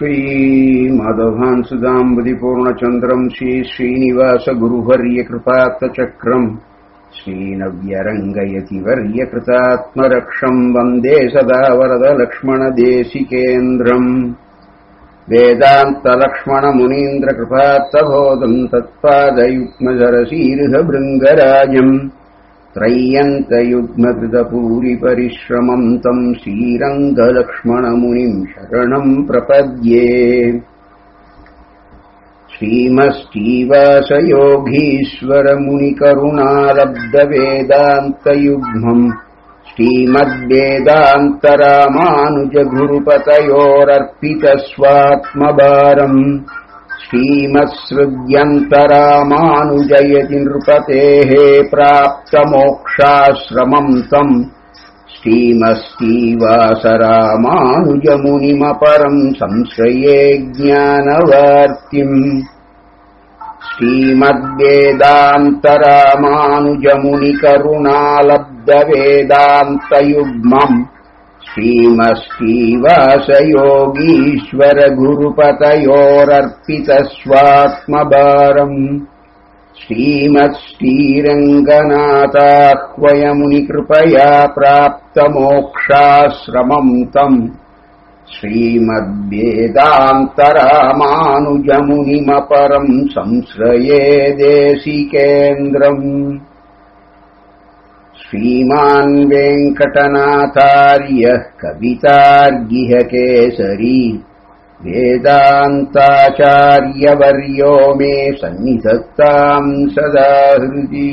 श्रीमाधवान् सुधाम्बुधिपूर्णचन्द्रम् श्रीश्रीनिवासगुरुवर्यकृपात्तचक्रम् श्रीनव्यरङ्गयतिवर्यकृतात्मरक्षम् वन्दे सदा वरदलक्ष्मणदेशिकेन्द्रम् वेदान्तलक्ष्मणमुनीन्द्रकृपात्तबोधम् तत्पादयुग्मजरशीर्हभृङ्गराजम् त्रय्यन्तयुग्मकृतपूरिपरिश्रमम् तम् श्रीरङ्गलक्ष्मणमुनिम् शरणम् प्रपद्ये श्रीमश्रीवासयोगीश्वरमुनिकरुणालब्धवेदान्तयुग्मम् श्रीमद्वेदान्तरामानुजगुरुपतयोरर्पितस्वात्मभारम् श्रीमत्सृद्यन्तरामानुजयति नृपतेः प्राप्तमोक्षाश्रमम् तम् श्रीमस्तीवासरामानुजमुनिमपरम् संश्रये ज्ञानवार्तिम् श्रीमद्वेदान्तरामानुजमुनिकरुणालब्धवेदान्तयुग्मम् श्रीमस्तीवासयोगीश्वरगुरुपतयोरर्पितस्वात्मभारम् श्रीमत्श्रीरङ्गनाथाह्वयमुनिकृपया प्राप्तमोक्षाश्रमम् तम् श्रीमद्वेदान्तरामानुजमुनिमपरम् संश्रये देशिकेन्द्रम् श्रीमान् वेङ्कटनाथार्यः कवितार्गिह केसरी वेदान्ताचार्यवर्यो मे सन्निधत्ताम् सदा हृदि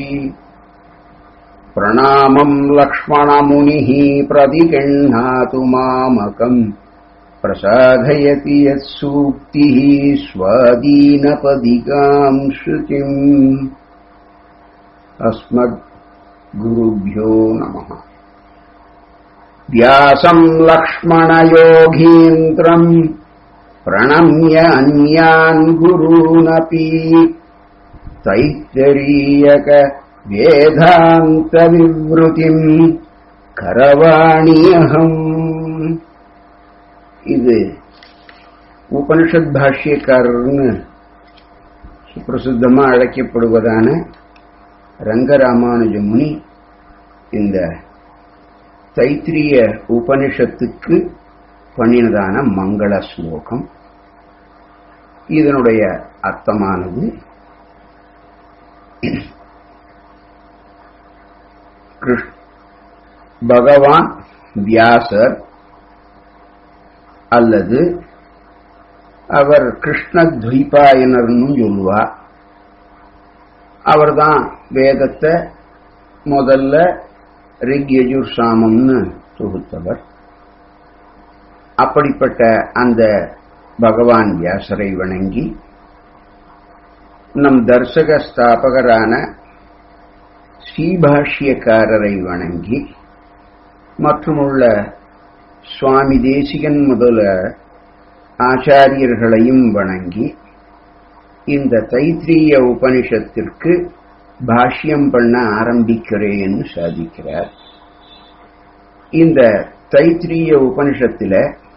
प्रणामम् लक्ष्मणमुनिः प्रतिगृह्णातु मामकम् प्रसादयति यत्सूक्तिः स्वादीनपदिकाम् श्रुतिम् अस्मद्गुरुभ्यो नमः व्यासम् लक्ष्मणयोगीन्द्रम् प्रणम्य अन्यान् गुरूनपि तैत्तरीयक வேதாந்தவிவருத்திம் கரவாணியகம் இது உபனிஷத் பாஷ்யக்காரர்னு சுப்பிரசித்தமா அழைக்கப்படுவதான ரங்கராமானுஜ முனி இந்த தைத்திரிய உபனிஷத்துக்கு பண்ணினதான மங்கள ஸ்லோகம் இதனுடைய அர்த்தமானது பகவான் வியாசர் அல்லது அவர் கிருஷ்ணத்வீபாயனர்னு சொல்லுவா அவர்தான் வேதத்தை முதல்ல ரிக் யஜுர் சாமம்னு தொகுத்தவர் அப்படிப்பட்ட அந்த பகவான் வியாசரை வணங்கி நம் தர்சக ஸ்தாபகரான ஸ்ரீபாஷ்யக்காரரை வணங்கி மற்றுமுள்ள சுவாமி தேசிகன் முதல ஆச்சாரியர்களையும் வணங்கி இந்த தைத்திரிய உபனிஷத்திற்கு பாஷ்யம் பண்ண ஆரம்பிக்கிறேன்னு சாதிக்கிறார் இந்த தைத்திரிய உபனிஷத்துல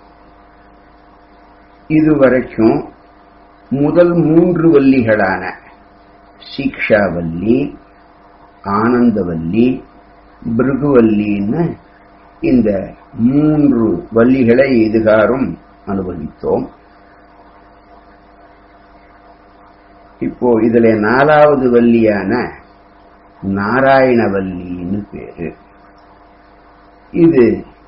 இதுவரைக்கும் முதல் மூன்று வல்லிகளான சீக்ஷாவல்லி ஆனந்தவல்லி பிருகுவல்லின்னு இந்த மூன்று வல்லிகளை இதுகாரும் அனுபவித்தோம் இப்போ இதுல நாலாவது வல்லியான நாராயணவல்லின்னு பேரு இது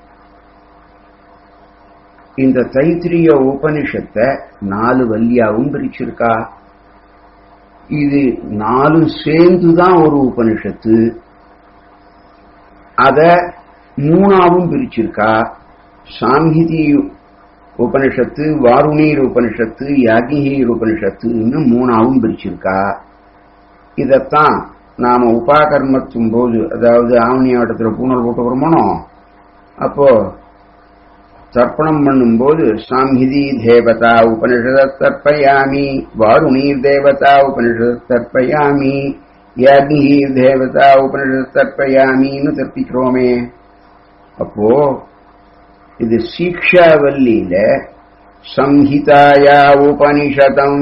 இந்த தைத்திரிய உபனிஷத்தை நாலு வல்லியாவும் பிரிச்சிருக்கா இது நாலு சேர்ந்துதான் ஒரு உபனிஷத்து அத மூணாவும் பிரிச்சிருக்கா சாங்கிதி உபனிஷத்து வாருணீர் உபனிஷத்து யாகிஹீர் உபனிஷத்துன்னு மூணாவும் பிரிச்சிருக்கா இதத்தான் நாம உபாகர்மத்தும் போது அதாவது ஆவணியாட்டத்துல பூனல் போட்டு வருமானோ அப்போ தர்ப்பணம் பண்ணும்போது சாங்கிதி தேவதா உபனிஷத தர்ப்பயாமி வாருணீர் தேவதா உபனிஷத தர்ப்பயாமி யாக்னீர் தேவதா உபனிஷத தர்ப்பயாமின்னு தர்ப்பிக்கிறோமே அப்போ இது சீக்ஷாவல்லியில சம்ஹிதாயா உபனிஷதம்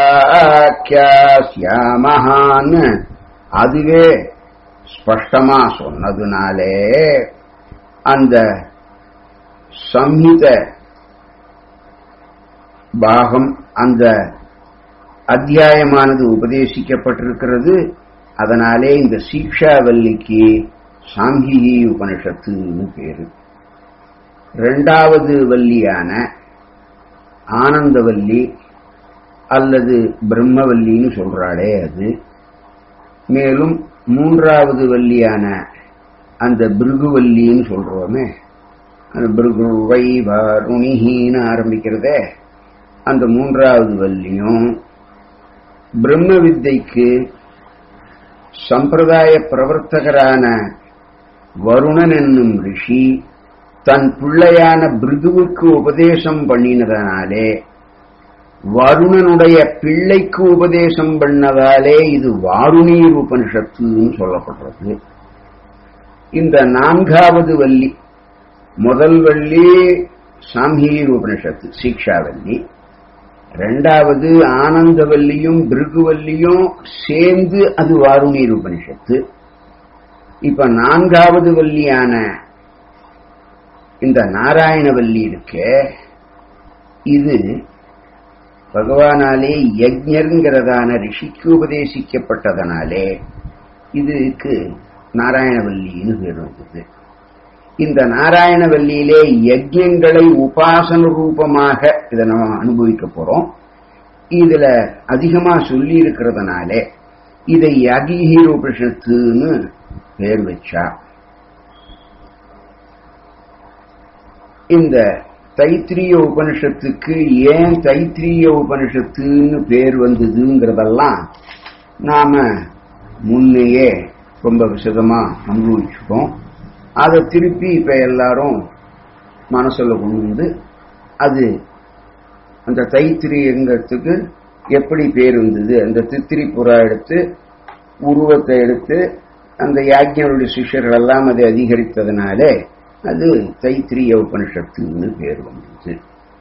வியாக்கியாசியாமஹான்னு அதுவே ஸ்பஷ்டமா சொன்னதுனாலே அந்த சம்ஹித பாகம் அந்த அத்தியாயமானது உபதேசிக்கப்பட்டிருக்கிறது அதனாலே இந்த சீக்ஷாவல்லிக்கு சாங்கிகி உபனிஷத்துன்னு பேரு இரண்டாவது வல்லியான ஆனந்தவல்லி அல்லது பிரம்மவல்லின்னு சொல்றாளே அது மேலும் மூன்றாவது வல்லியான அந்த பிருகுவல்லின்னு சொல்றோமே அந்த பிருகுவை வருணிகின்னு ஆரம்பிக்கிறதே அந்த மூன்றாவது வல்லியும் பிரம்ம வித்தைக்கு சம்பிரதாய பிரவர்த்தகரான வருணன் என்னும் ரிஷி தன் பிள்ளையான பிருகுவுக்கு உபதேசம் பண்ணினதனாலே வருணனுடைய பிள்ளைக்கு உபதேசம் பண்ணதாலே இது வாருணீர் உபனிஷத்துன்னு சொல்லப்படுறது இந்த நான்காவது வள்ளி முதல் வள்ளி சாம்ஹீர் உபனிஷத்து சீக்ஷாவல்லி ரெண்டாவது ஆனந்தவல்லியும் பிருகுவல்லியும் சேர்ந்து அது வாருணீர் உபனிஷத்து இப்ப நான்காவது வல்லியான இந்த நாராயணவல்லி இருக்கே இது பகவானாலே யஜ்ஞருங்கிறதான ரிஷிக்கு உபதேசிக்கப்பட்டதனாலே இதுக்கு நாராயணவல்லின்னு பேர் வந்தது இந்த நாராயணவல்லியிலே யஜ்யங்களை உபாசன ரூபமாக இதை நம்ம அனுபவிக்க போறோம் இதுல அதிகமா சொல்லி இருக்கிறதுனாலே இதை யகிஹீர் உபனிஷத்துன்னு பேர் வச்சா இந்த தைத்திரிய உபனிஷத்துக்கு ஏன் தைத்திரிய உபனிஷத்துன்னு பேர் வந்ததுங்கிறதெல்லாம் நாம முன்னையே ரொம்ப விசதமா அனுபவிச்சுட்டோம் அதை திருப்பி இப்ப எல்லாரும் மனசுல கொண்டு வந்து அது அந்த தைத்திரியங்கிறதுக்கு எப்படி பேர் வந்தது அந்த தித்திரி புறா எடுத்து உருவத்தை எடுத்து அந்த யாஜ்ஞருடைய சிஷ்யர்கள் எல்லாம் அதை அதிகரித்ததுனாலே அது தைத்திரிய உபனிஷத்துன்னு பேர் வந்தது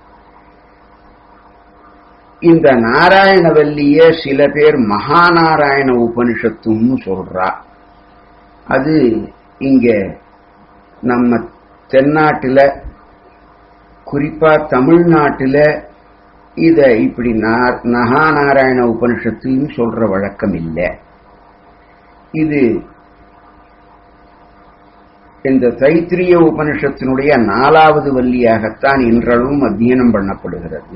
இந்த நாராயணவல்லிய சில பேர் மகாநாராயண உபனிஷத்துன்னு சொல்றா அது இங்க நம்ம தென்னாட்டுல குறிப்பா தமிழ்நாட்டுல இத இப்படி நகாநாராயண உபனிஷத்துன்னு சொல்ற வழக்கம் இல்லை இது இந்த தைத்திரிய உபனிஷத்தினுடைய நாலாவது வள்ளியாகத்தான் இன்றளவும் அத்தியனம் பண்ணப்படுகிறது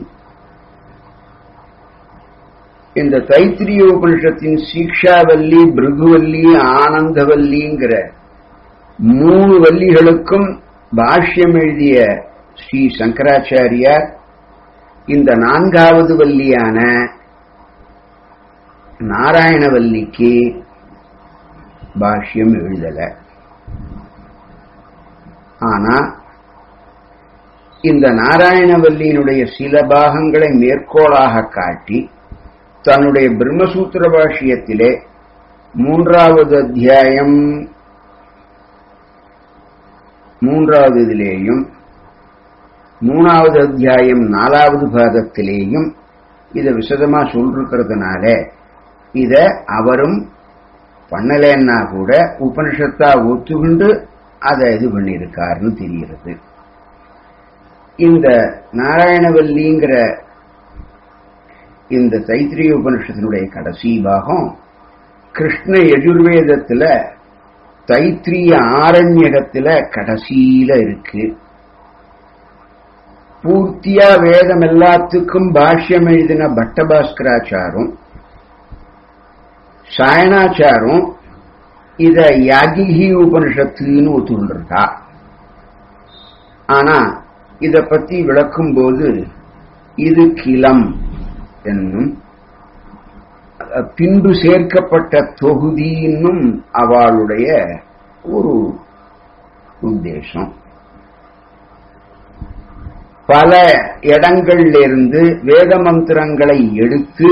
இந்த தைத்திரிய உபனிஷத்தின் சீக்ஷாவல்லி பிருகுவல்லி ஆனந்தவல்லிங்கிற மூணு வல்லிகளுக்கும் பாஷ்யம் எழுதிய ஸ்ரீ சங்கராச்சாரியார் இந்த நான்காவது வல்லியான நாராயணவல்லிக்கு பாஷ்யம் எழுதல ஆனா இந்த நாராயணவல்லியினுடைய சில பாகங்களை மேற்கோளாக காட்டி தன்னுடைய பிரம்மசூத்திர பாஷ்யத்திலே மூன்றாவது அத்தியாயம் மூன்றாவது இதிலேயும் மூணாவது அத்தியாயம் நாலாவது பாகத்திலேயும் இதை விசதமா சொல்லிருக்கிறதுனால இத அவரும் பண்ணலன்னா கூட உபனிஷத்தா ஒத்துக்கொண்டு அதை இது பண்ணியிருக்காருன்னு தெரிகிறது இந்த நாராயணவல்லிங்கிற இந்த தைத்திரிய உபனிஷத்தினுடைய கடைசி பாகம் கிருஷ்ண எஜுர்வேதத்துல தைத்திரிய ஆரண்யகத்துல கடைசியில இருக்கு பூர்த்தியா வேதம் எல்லாத்துக்கும் பாஷ்யம் எழுதின பட்டபாஸ்கராச்சாரும் சாயணாச்சாரும் இத யாகிஹி உபனிஷத்துன்னு ஒத்துக்கொண்டிருக்கா ஆனா இத பத்தி விளக்கும் போது இது கிளம் என்னும் பின்பு சேர்க்கப்பட்ட தொகுதின்னும் அவளுடைய ஒரு உத்தேசம் பல இடங்களிலிருந்து வேத மந்திரங்களை எடுத்து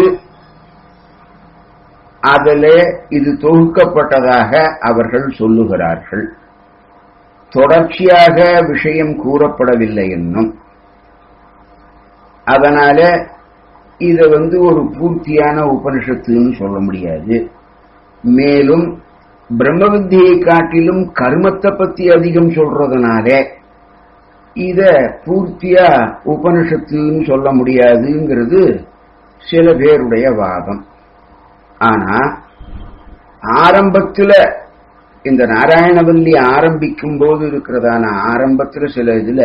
அதிலே இது தொகுக்கப்பட்டதாக அவர்கள் சொல்லுகிறார்கள் தொடர்ச்சியாக விஷயம் கூறப்படவில்லை என்னும் அதனால இத வந்து ஒரு பூர்த்தியான உபனிஷத்துன்னு சொல்ல முடியாது மேலும் பிரம்ம வித்தியை காட்டிலும் கர்மத்தை பத்தி அதிகம் சொல்றதுனால இத பூர்த்தியா உபனிஷத்துன்னு சொல்ல முடியாதுங்கிறது சில பேருடைய வாதம் ஆனா ஆரம்பத்துல இந்த நாராயணவல்லி ஆரம்பிக்கும் போது இருக்கிறதான ஆரம்பத்துல சில இதுல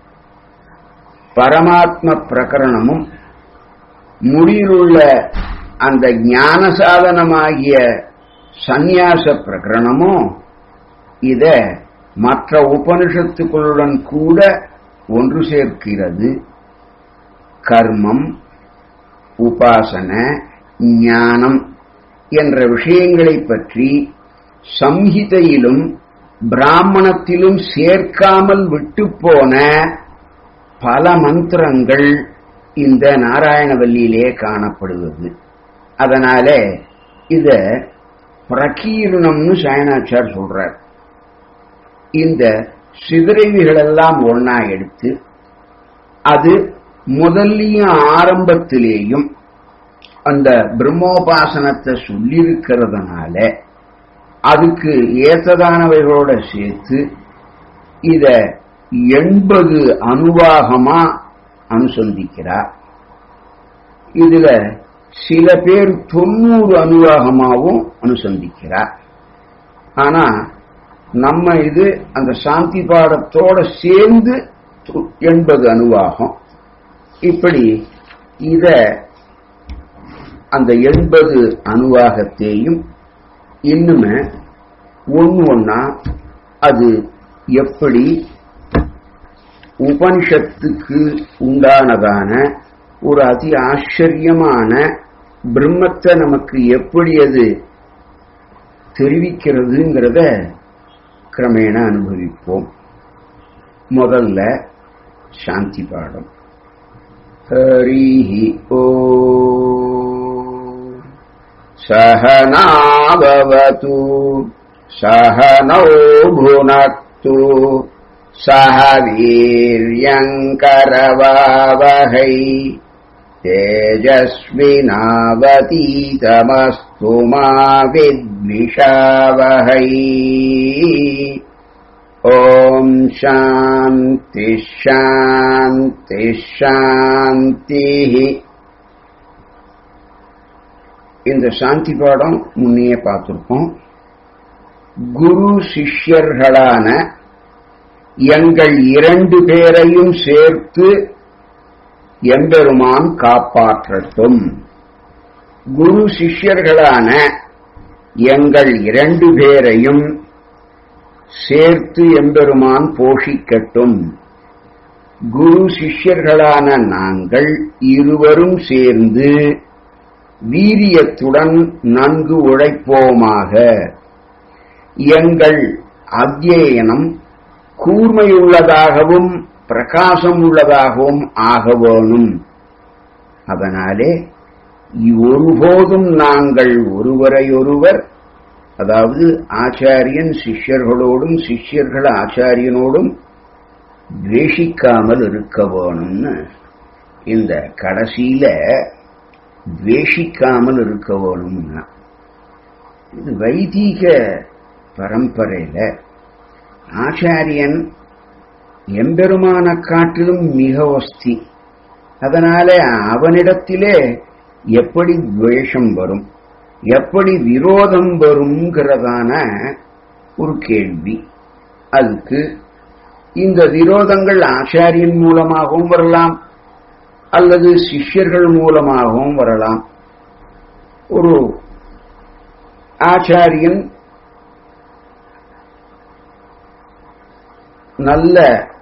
பரமாத்ம பிரகரணமும் முடியிலுள்ள அந்த ஞான சாதனமாகிய சந்நியாச பிரகரணமும் இத மற்ற உபனிஷத்துக்களுடன் கூட ஒன்று சேர்க்கிறது கர்மம் உபாசன ஞானம் என்ற விஷயங்களை பற்றி சம்ஹிதையிலும் பிராமணத்திலும் சேர்க்காமல் விட்டு போன பல மந்திரங்கள் இந்த நாராயணவல்லியிலே காணப்படுவது அதனால இத பிரகீர்ணம்னு சாயனாச்சார் சொல்றார் இந்த சிதறவிகளெல்லாம் ஒன்னா எடுத்து அது முதல்லையும் ஆரம்பத்திலேயும் அந்த பிரம்மோபாசனத்தை சொல்லியிருக்கிறதுனால அதுக்கு ஏற்றதானவைகளோட சேர்த்து இத எண்பது அனுவாகமா அனுசந்திக்கிறார் இதுல சில பேர் தொண்ணூறு அனுவாகமாவும் அனுசந்திக்கிறார் ஆனா நம்ம இது அந்த சாந்தி பாடத்தோட சேர்ந்து எண்பது அனுவாகம் இப்படி இத அந்த எண்பது அணுவாகத்தையும் இன்னுமே ஒன்று ஒன்னா அது எப்படி உபனிஷத்துக்கு உண்டானதான ஒரு அதி ஆச்சரியமான பிரம்மத்தை நமக்கு எப்படி அது தெரிவிக்கிறதுங்கிறத கிரமேண அனுபவிப்போம் முதல்ல சாந்தி பாடம் हरिः ओ सहनावतु सहनौ भुनक्तु सह वीर्यङ्करवावहै तेजस्विनावतीतमस्तु मा विद्विषावहै ॐ शान्ति शान्ति शान्तिः இந்த சாந்தி பாடம் முன்னையே பார்த்திருக்கோம் குரு சிஷ்யர்களான எங்கள் இரண்டு பேரையும் சேர்த்து எம்பெருமான் காப்பாற்றட்டும் குரு சிஷ்யர்களான எங்கள் இரண்டு பேரையும் சேர்த்து எம்பெருமான் போஷிக்கட்டும் குரு சிஷ்யர்களான நாங்கள் இருவரும் சேர்ந்து வீரியத்துடன் நன்கு உழைப்போமாக எங்கள் அத்தியனம் கூர்மையுள்ளதாகவும் பிரகாசம் உள்ளதாகவும் ஆக வேணும் அதனாலே ஒருபோதும் நாங்கள் ஒருவரையொருவர் அதாவது ஆச்சாரியன் சிஷ்யர்களோடும் சிஷ்யர்கள் ஆச்சாரியனோடும் துவேஷிக்காமல் இருக்க வேணும்னு இந்த கடைசியில துவேஷிக்காமல் இருக்க வேணும்னா இது வைதீக பரம்பரையில ஆச்சாரியன் எம்பெருமான காட்டிலும் மிக வஸ்தி அதனால அவனிடத்திலே எப்படி துவேஷம் வரும் எப்படி விரோதம் வருங்கிறதான ஒரு கேள்வி அதுக்கு இந்த விரோதங்கள் ஆச்சாரியன் மூலமாகவும் வரலாம் அல்லது சிஷ்யர்கள் மூலமாகவும் வரலாம் ஒரு ஆச்சாரியன் நல்ல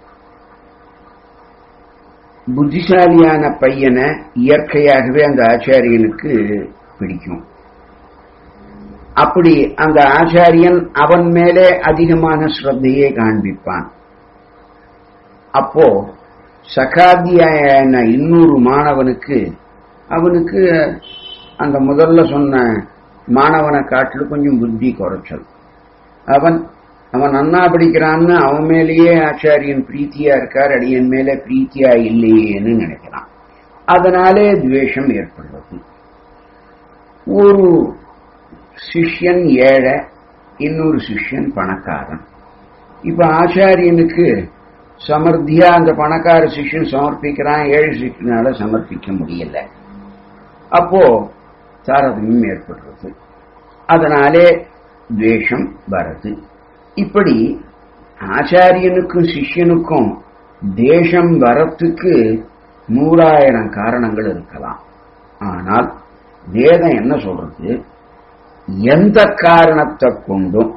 புத்திசாலியான பையனை இயற்கையாகவே அந்த ஆச்சாரியனுக்கு பிடிக்கும் அப்படி அந்த ஆச்சாரியன் அவன் மேலே அதிகமான ஸ்ரத்தையை காண்பிப்பான் அப்போ சகாத்தியான இன்னொரு மாணவனுக்கு அவனுக்கு அந்த முதல்ல சொன்ன மாணவனை காட்டிலும் கொஞ்சம் புத்தி குறைச்சல் அவன் அவன் நன்னா படிக்கிறான்னு அவன் மேலேயே ஆச்சாரியன் பிரீத்தியா இருக்கார் அடியன் மேல பிரீத்தியா இல்லையேன்னு நினைக்கிறான் அதனாலே துவேஷம் ஏற்படுறது ஒரு சிஷ்யன் ஏழை இன்னொரு சிஷ்யன் பணக்காரன் இப்ப ஆச்சாரியனுக்கு சமர்த்தியா அந்த பணக்கார சிஷ்யன் சமர்ப்பிக்கிறான் ஏழை சிஷ்யனால சமர்ப்பிக்க முடியல அப்போ தாரதமியம் ஏற்படுறது அதனாலே துவேஷம் வருது இப்படி ஆச்சாரியனுக்கும் சிஷ்யனுக்கும் தேசம் வரத்துக்கு நூறாயிரம் காரணங்கள் இருக்கலாம் ஆனால் வேதம் என்ன சொல்றது எந்த காரணத்தை கொண்டும்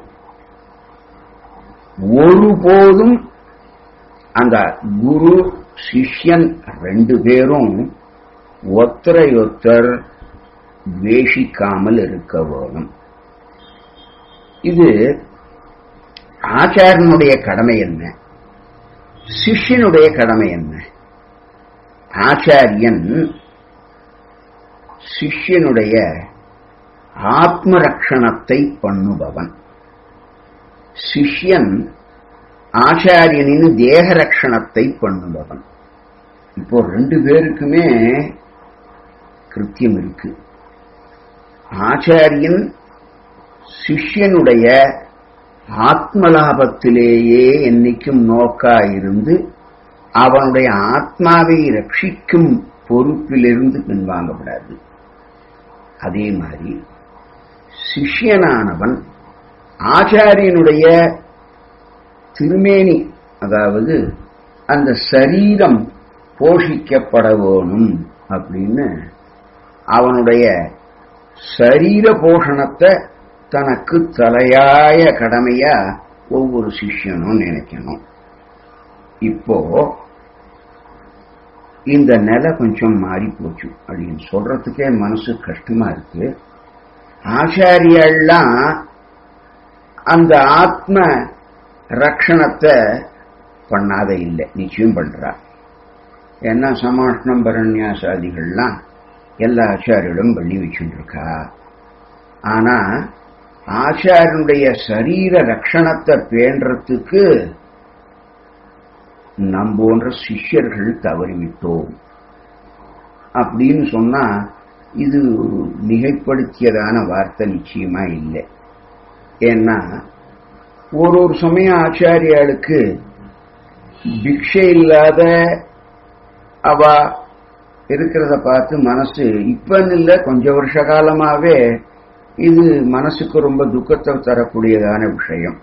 ஒருபோதும் அந்த குரு சிஷ்யன் ரெண்டு பேரும் ஒத்தரையொத்தர் துவேஷிக்காமல் இருக்க வேணும் இது ஆச்சாரனுடைய கடமை என்ன சிஷ்யனுடைய கடமை என்ன ஆச்சாரியன் சிஷ்யனுடைய ஆத்மரக்ஷணத்தை பண்ணுபவன் சிஷ்யன் ஆச்சாரியனின் தேக ரட்சணத்தை பண்ணுபவன் இப்போ ரெண்டு பேருக்குமே கிருத்தியம் இருக்கு ஆச்சாரியன் சிஷ்யனுடைய ஆத்மலாபத்திலேயே என்னைக்கும் நோக்கா இருந்து அவனுடைய ஆத்மாவை ரட்சிக்கும் பொறுப்பிலிருந்து பின்வாங்கப்படாது அதே மாதிரி சிஷ்யனானவன் ஆச்சாரியனுடைய திருமேனி அதாவது அந்த சரீரம் போஷிக்கப்பட வேணும் அப்படின்னு அவனுடைய சரீர போஷணத்தை தனக்கு தலையாய கடமையா ஒவ்வொரு சிஷ்யனும் நினைக்கணும் இப்போ இந்த நிலை கொஞ்சம் மாறி போச்சு அப்படின்னு சொல்றதுக்கே மனசு கஷ்டமா இருக்கு ஆச்சாரியெல்லாம் அந்த ஆத்ம ரக்ஷணத்தை பண்ணாத இல்லை நிச்சயம் பண்றா ஏன்னா சமாஷ்ணம் பரண்யாசாதிகள்லாம் எல்லா ஆச்சாரியிடம் பண்ணி வச்சுட்டு இருக்கா ஆனா ஆச்சாரியனுடைய சரீர ரக்ஷணத்தை பேன்றதுக்கு நம் போன்ற சிஷ்யர்கள் தவறிவிட்டோம் அப்படின்னு சொன்னா இது மிகைப்படுத்தியதான வார்த்தை நிச்சயமா இல்லை ஏன்னா ஒரு ஒரு சமயம் ஆச்சாரியாளுக்கு பிக்ஷை இல்லாத அவ இருக்கிறத பார்த்து மனசு இப்பன்னு இல்லை கொஞ்ச வருஷ காலமாவே இது மனசுக்கு ரொம்ப துக்கத்தை தரக்கூடியதான விஷயம்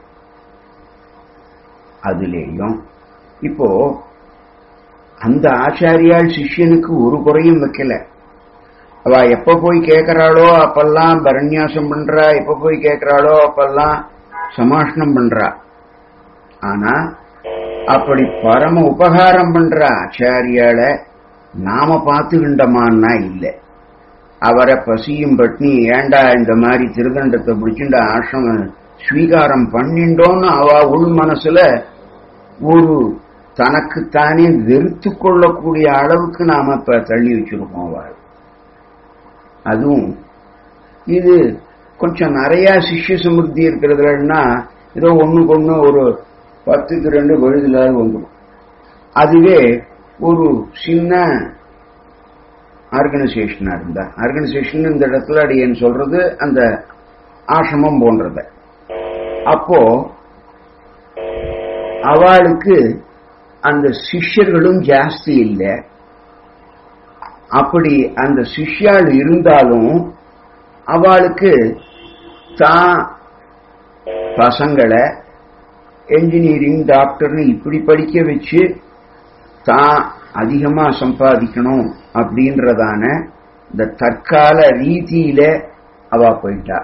அதுலேயும் இப்போ அந்த ஆச்சாரியால் சிஷ்யனுக்கு ஒரு குறையும் வைக்கல அவ எப்ப போய் கேட்கிறாளோ அப்பெல்லாம் பரண்யாசம் பண்றா எப்ப போய் கேட்கிறாளோ அப்பெல்லாம் சமாஷ்ணம் பண்றா ஆனா அப்படி பரம உபகாரம் பண்ற ஆச்சாரியால நாம பார்த்துக்கிண்டமான்னா இல்லை அவரை பசியும் பட்னி ஏண்டா இந்த மாதிரி திருதண்டத்தை பிடிச்சுண்ட ஆசிரம ஸ்வீகாரம் பண்ணிண்டோன்னு அவ உள் மனசுல ஒரு தனக்குத்தானே வெறுத்து கொள்ளக்கூடிய அளவுக்கு நாம இப்ப தள்ளி வச்சிருக்கோம் அவள் அதுவும் இது கொஞ்சம் நிறைய சிஷ்ய சமுர்த்தி இருக்கிறதுலன்னா ஏதோ ஒண்ணுக்கு ஒண்ணு ஒரு பத்துக்கு ரெண்டு விழுதுல வந்துடும் அதுவே ஒரு சின்ன ஆர்கனைசேஷனா இருந்தா ஆர்கனைசேஷன் இந்த இடத்துல அடியேன்னு சொல்றது அந்த ஆசிரமம் போன்றத அப்போ அவளுக்கு அந்த சிஷ்யர்களும் ஜாஸ்தி இல்லை அப்படி அந்த சிஷ்யாள் இருந்தாலும் அவளுக்கு தான் பசங்களை என்ஜினியரிங் டாக்டர்னு இப்படி படிக்க வச்சு தான் அதிகமா சம்பாதிக்கணும் அப்படின்றதான இந்த தற்கால ரீதியில அவ போயிட்டா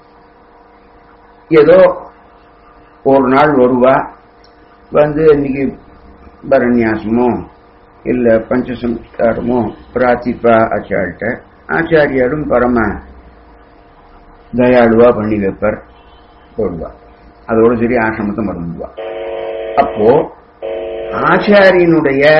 ஏதோ ஒரு நாள் வருவா வந்து இன்னைக்கு பரண்யாசமோ இல்ல பஞ்சசம்ஸ்காரமோ பிரார்த்திப்பா ஆச்சாரிட்ட ஆச்சாரியாரும் பரம தயாளுவா பண்ணி வைப்பர் போடுவா அதோட சரி ஆசிரமத்தை மறந்துடுவா அப்போ ஆச்சாரியனுடைய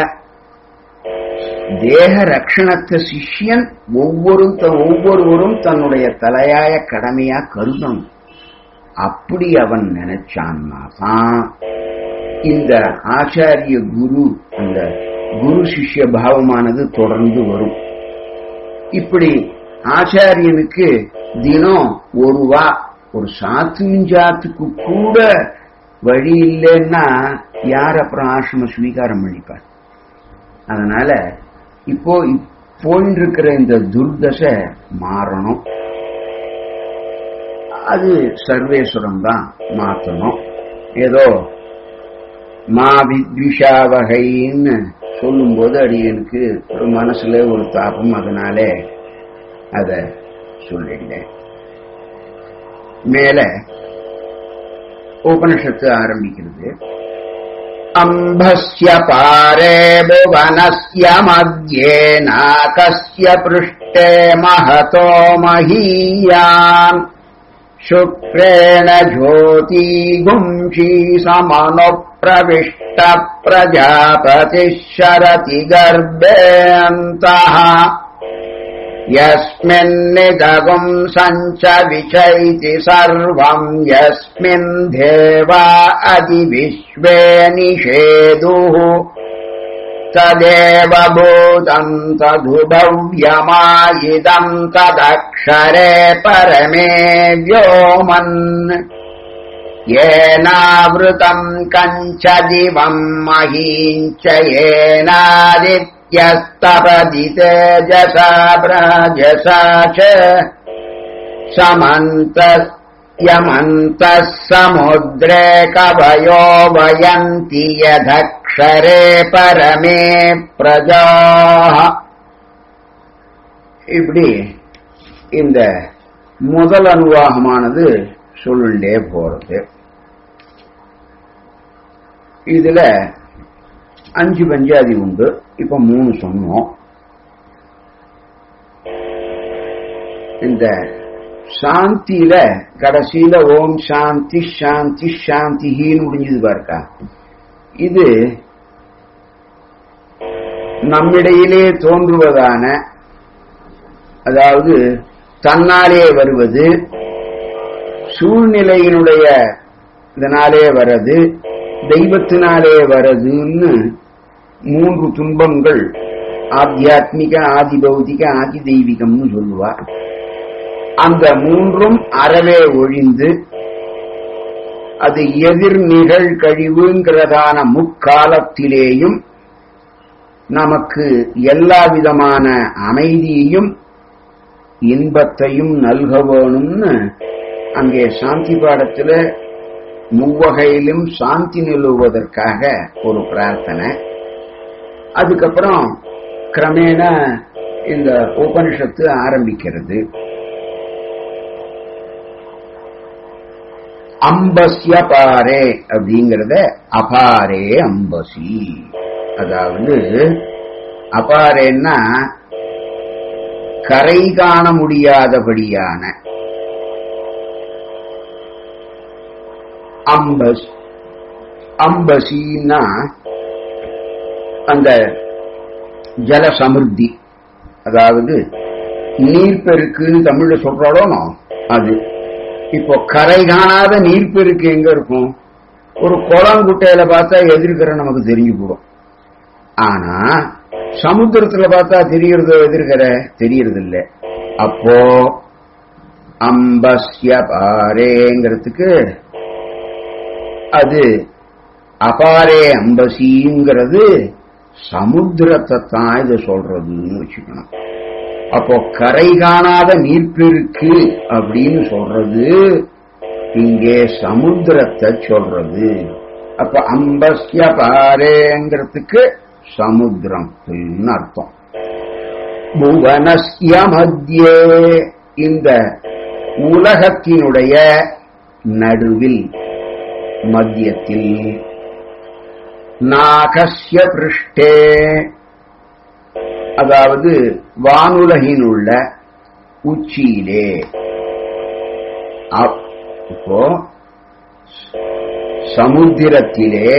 தேக ரக்ஷணத்தை சிஷ்யன் ஒவ்வொரு ஒவ்வொருவரும் தன்னுடைய தலையாய கடமையா கருதணும் அப்படி அவன் நினைச்சான்னா தான் இந்த ஆச்சாரிய குரு அந்த குரு சிஷ்ய பாவமானது தொடர்ந்து வரும் இப்படி ஆச்சாரியனுக்கு தினம் ஒரு வா ஒரு சாத்துஞ்சாத்துக்கு கூட வழி இல்லைன்னா யார் அப்புறம் ஆசிரம ஸ்வீகாரம் பண்ணிப்பார் அதனால இப்போ போயின்னு இருக்கிற இந்த துர்தசை மாறணும் அது சர்வேஸ்வரம் தான் மாத்தணும் ஏதோ மா வித்விஷா வகைன்னு சொல்லும்போது அடியனுக்கு ஒரு மனசுல ஒரு தாபம் அதனாலே அத சொல்லிட்டேன் மேல உபனிஷத்து ஆரம்பிக்கிறது அம்பஸ்ய பாரே புவனஸ்ய மத்தியே நாகஸ்ய பிருஷ்டே மகதோ மஹீயான் शुक्रेण ज्योतिगुंषी समनुप्रविष्ट प्रजापतिः शरति गर्भेऽन्तः यस्मिन्निदगुम् सञ्च विचैति सर्वम् यस्मिन् देवा अधिविश्वे निषेदुः तदेव भूतम् तदुभव्यमायिदम् तदक्षरे परमे व्योमन् येनावृतम् कञ्च दिवम् महीम् च येनादित्यस्तपदि तेजसा प्राजसा च समन्त यमन्तः समुद्रे कवयो वयन्ति यदक्षरे परमे प्रजाः இப்படி இந்த முதல் அனுவாகமானது சொல்லுண்டே போறது இதுல அஞ்சு பஞ்சாதி உண்டு இப்ப மூணு சொன்னோம் இந்த சாந்தியில கடைசியில ஓம் சாந்தி சாந்தி சாந்தின்னு முடிஞ்சது பாருக்கா இது நம்மிடையிலே தோன்றுவதான அதாவது தன்னாலே வருவது சூழ்நிலையினுடைய இதனாலே வரது தெய்வத்தினாலே வரதுன்னு மூன்று துன்பங்கள் ஆத்தியாத்மிக ஆதி பௌதிக ஆதி தெய்வீகம்னு சொல்லுவா அந்த மூன்றும் அறவே ஒழிந்து அது எதிர் நிகழ் கழிவுங்கிறதான முக்காலத்திலேயும் நமக்கு எல்லா விதமான அமைதியையும் இன்பத்தையும் நல்க வேணும்னு அங்கே சாந்தி பாடத்துல முவ்வகையிலும் சாந்தி நிலவுவதற்காக ஒரு பிரார்த்தனை அதுக்கப்புறம் கிரமேண இந்த உபனிஷத்து ஆரம்பிக்கிறது அம்பஸ்ய பாரே அப்படிங்கறத அபாரே அம்பசி அதாவது அபாரேன்னா கரை காண முடியாதபடியான அம்பஸ் அம்பசின்னா அந்த ஜல சமிருத்தி அதாவது நீர்ப்பெருக்குன்னு தமிழ்ல சொல்றாளோ அது இப்போ கரை காணாத நீர்ப்பெருக்கு எங்க இருக்கும் ஒரு குளம் குட்டையில பார்த்தா எதிர்க்கிற நமக்கு தெரிஞ்சு போடும் ஆனா சமுத்திரத்துல பார்த்தா தெரியறதோ எதிர்க்கிற தெரியறது இல்ல அப்போ அம்பஸ்ய பாரேங்கிறதுக்கு அது அபாரே அம்பசிங்கிறது சமுத்திரத்தை தான் இது சொல்றதுன்னு வச்சுக்கணும் அப்போ கரை காணாத நீர்ப்பெருக்கு அப்படின்னு சொல்றது இங்கே சமுத்திரத்தை சொல்றது அப்ப அம்பஸ்ய பாரேங்கிறதுக்கு சமுத்திரம் அர்த்தம் புவனஸ்ய மத்தியே இந்த உலகத்தினுடைய நடுவில் மத்தியத்தில் நாகஸ்ய பிருஷ்டே அதாவது வானுலகில் உள்ள உச்சியிலே இப்போ சமுத்திரத்திலே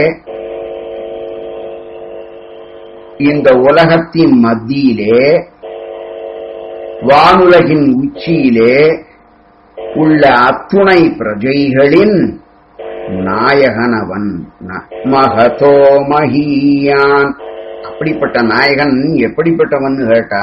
இந்த உலகத்தின் மத்தியிலே வானுலகின் உச்சியிலே உள்ள அத்துணை பிரஜைகளின் நாயகனவன் மகதோ மகியான் அப்படிப்பட்ட நாயகன் எப்படிப்பட்டவன் கேட்டா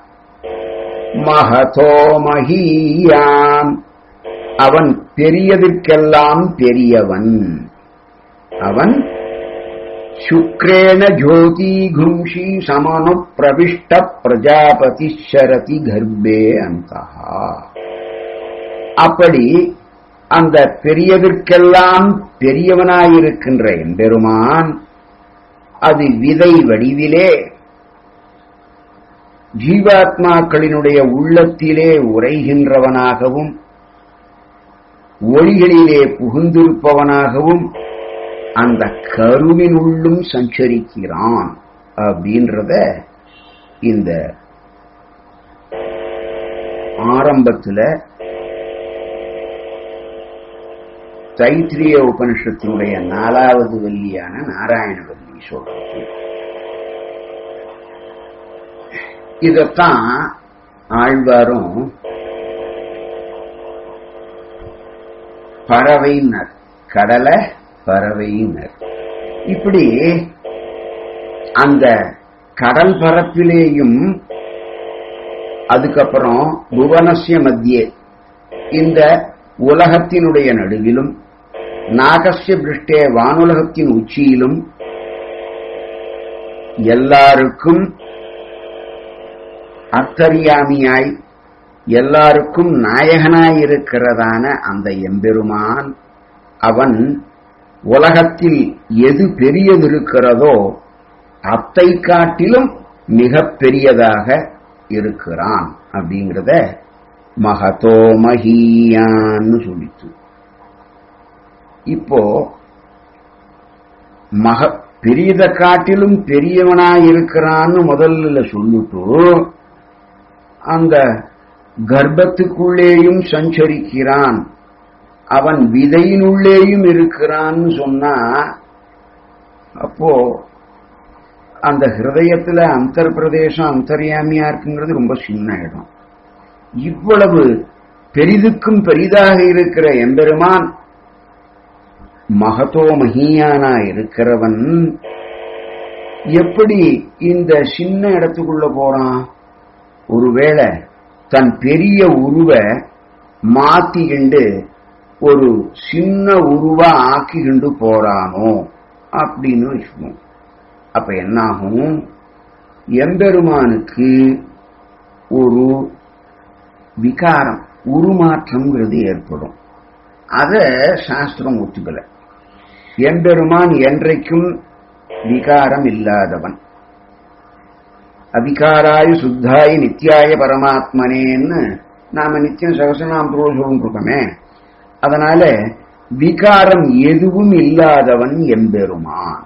மகதோ மகியான் அவன் பெரியதற்கெல்லாம் பெரியவன் அவன் சுக்ரேண ஜோதி கும்ஷி சமனு பிரவிஷ்ட பிரஜாபதி சரதி கர்ப்பே அந்த அப்படி அந்த பெரியதற்கெல்லாம் பெரியவனாயிருக்கின்ற எம்பெருமான் அது விதை வடிவிலே ஜீவாத்மாக்களினுடைய உள்ளத்திலே உரைகின்றவனாகவும் ஒளிகளிலே புகுந்திருப்பவனாகவும் அந்த கருவினுள்ளும் சஞ்சரிக்கிறான் அப்படின்றத இந்த ஆரம்பத்துல தைத்திரிய உபனிஷத்தினுடைய நாலாவது வல்லியான நாராயண வல்லி சொல்றது இதத்தான் ஆழ்வாரும் பறவையினர் கடலை பறவையினர் இப்படி அந்த கடல் பரப்பிலேயும் அதுக்கப்புறம் புவனசிய மத்தியே இந்த உலகத்தினுடைய நடுவிலும் நாகசிய பிருஷ்டே வானுலகத்தின் உச்சியிலும் எல்லாருக்கும் அத்தரியாமியாய் எல்லாருக்கும் நாயகனாயிருக்கிறதான அந்த எம்பெருமான் அவன் உலகத்தில் எது பெரியது இருக்கிறதோ அத்தை காட்டிலும் மிக பெரியதாக இருக்கிறான் அப்படிங்கிறத மகதோ மகியான்னு சொல்லித்து இப்போ மக பெரியதை காட்டிலும் பெரியவனாயிருக்கிறான்னு முதல்ல சொல்லிட்டு அந்த கர்ப்பத்துக்குள்ளேயும் சஞ்சரிக்கிறான் அவன் விதையினுள்ளேயும் இருக்கிறான்னு சொன்னா அப்போ அந்த ஹிருதயத்துல அந்தர் பிரதேசம் அந்தர்யாமியா இருக்குங்கிறது ரொம்ப சின்ன இடம் இவ்வளவு பெரிதுக்கும் பெரிதாக இருக்கிற எம்பெருமான் மகதோ மகியானா இருக்கிறவன் எப்படி இந்த சின்ன இடத்துக்குள்ள போறான் ஒருவேளை தன் பெரிய உருவ மாத்திக்கிண்டு ஒரு சின்ன உருவா ஆக்கிக்கிண்டு போறானோ அப்படின்னு வச்சுக்கோம் அப்ப என்னாகும் எம்பெருமானுக்கு ஒரு விகாரம் உருமாற்றம்ங்கிறது ஏற்படும் அத சாஸ்திரம் ஒத்துக்கல எம்பெருமான் என்றைக்கும் விகாரம் இல்லாதவன் அவிகாராய சுத்தாய நித்தியாய பரமாத்மனேன்னு நாம நித்தியம் சகசநாம் சொல்லிட்டு இருக்கோமே அதனால விகாரம் எதுவும் இல்லாதவன் எம்பெருமான்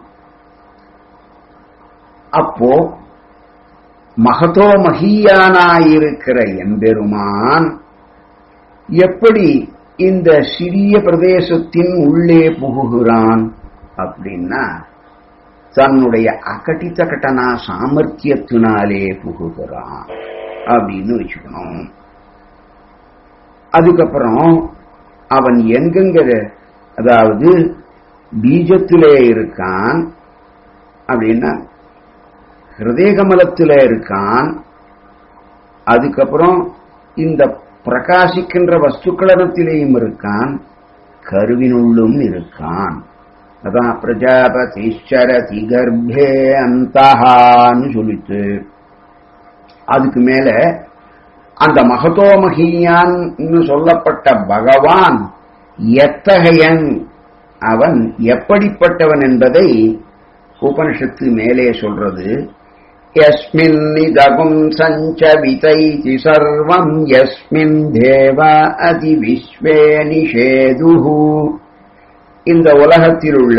அப்போ மகதோ மகியானாயிருக்கிற எம்பெருமான் எப்படி இந்த சிறிய பிரதேசத்தின் உள்ளே புகுகிறான் அப்படின்னா தன்னுடைய அகட்டித்த கட்டனா சாமர்த்தியத்தினாலே புகுகிறான் அப்படின்னு வச்சுக்கணும் அதுக்கப்புறம் அவன் எங்கெங்க அதாவது பீஜத்திலே இருக்கான் அப்படின்னா ஹிருதயகமலத்தில் இருக்கான் அதுக்கப்புறம் இந்த பிரகாசிக்கின்ற வஸ்துக்களத்திலேயும் இருக்கான் கருவினுள்ளும் இருக்கான் அதான் பிரஜாபதிஷரதி கர்ப்பே அந்தஹான்னு சொல்லிட்டு அதுக்கு மேல அந்த மகதோமகியான்னு சொல்லப்பட்ட பகவான் எத்தகையன் அவன் எப்படிப்பட்டவன் என்பதை உபனிஷத்து மேலே சொல்றது யஸ்மின் இதகும் சஞ்சவிதைதி சர்வம் யஸ்மின் தேவ அதி விஸ்வே நிஷேதுஹு இந்த உலகத்தில் உள்ள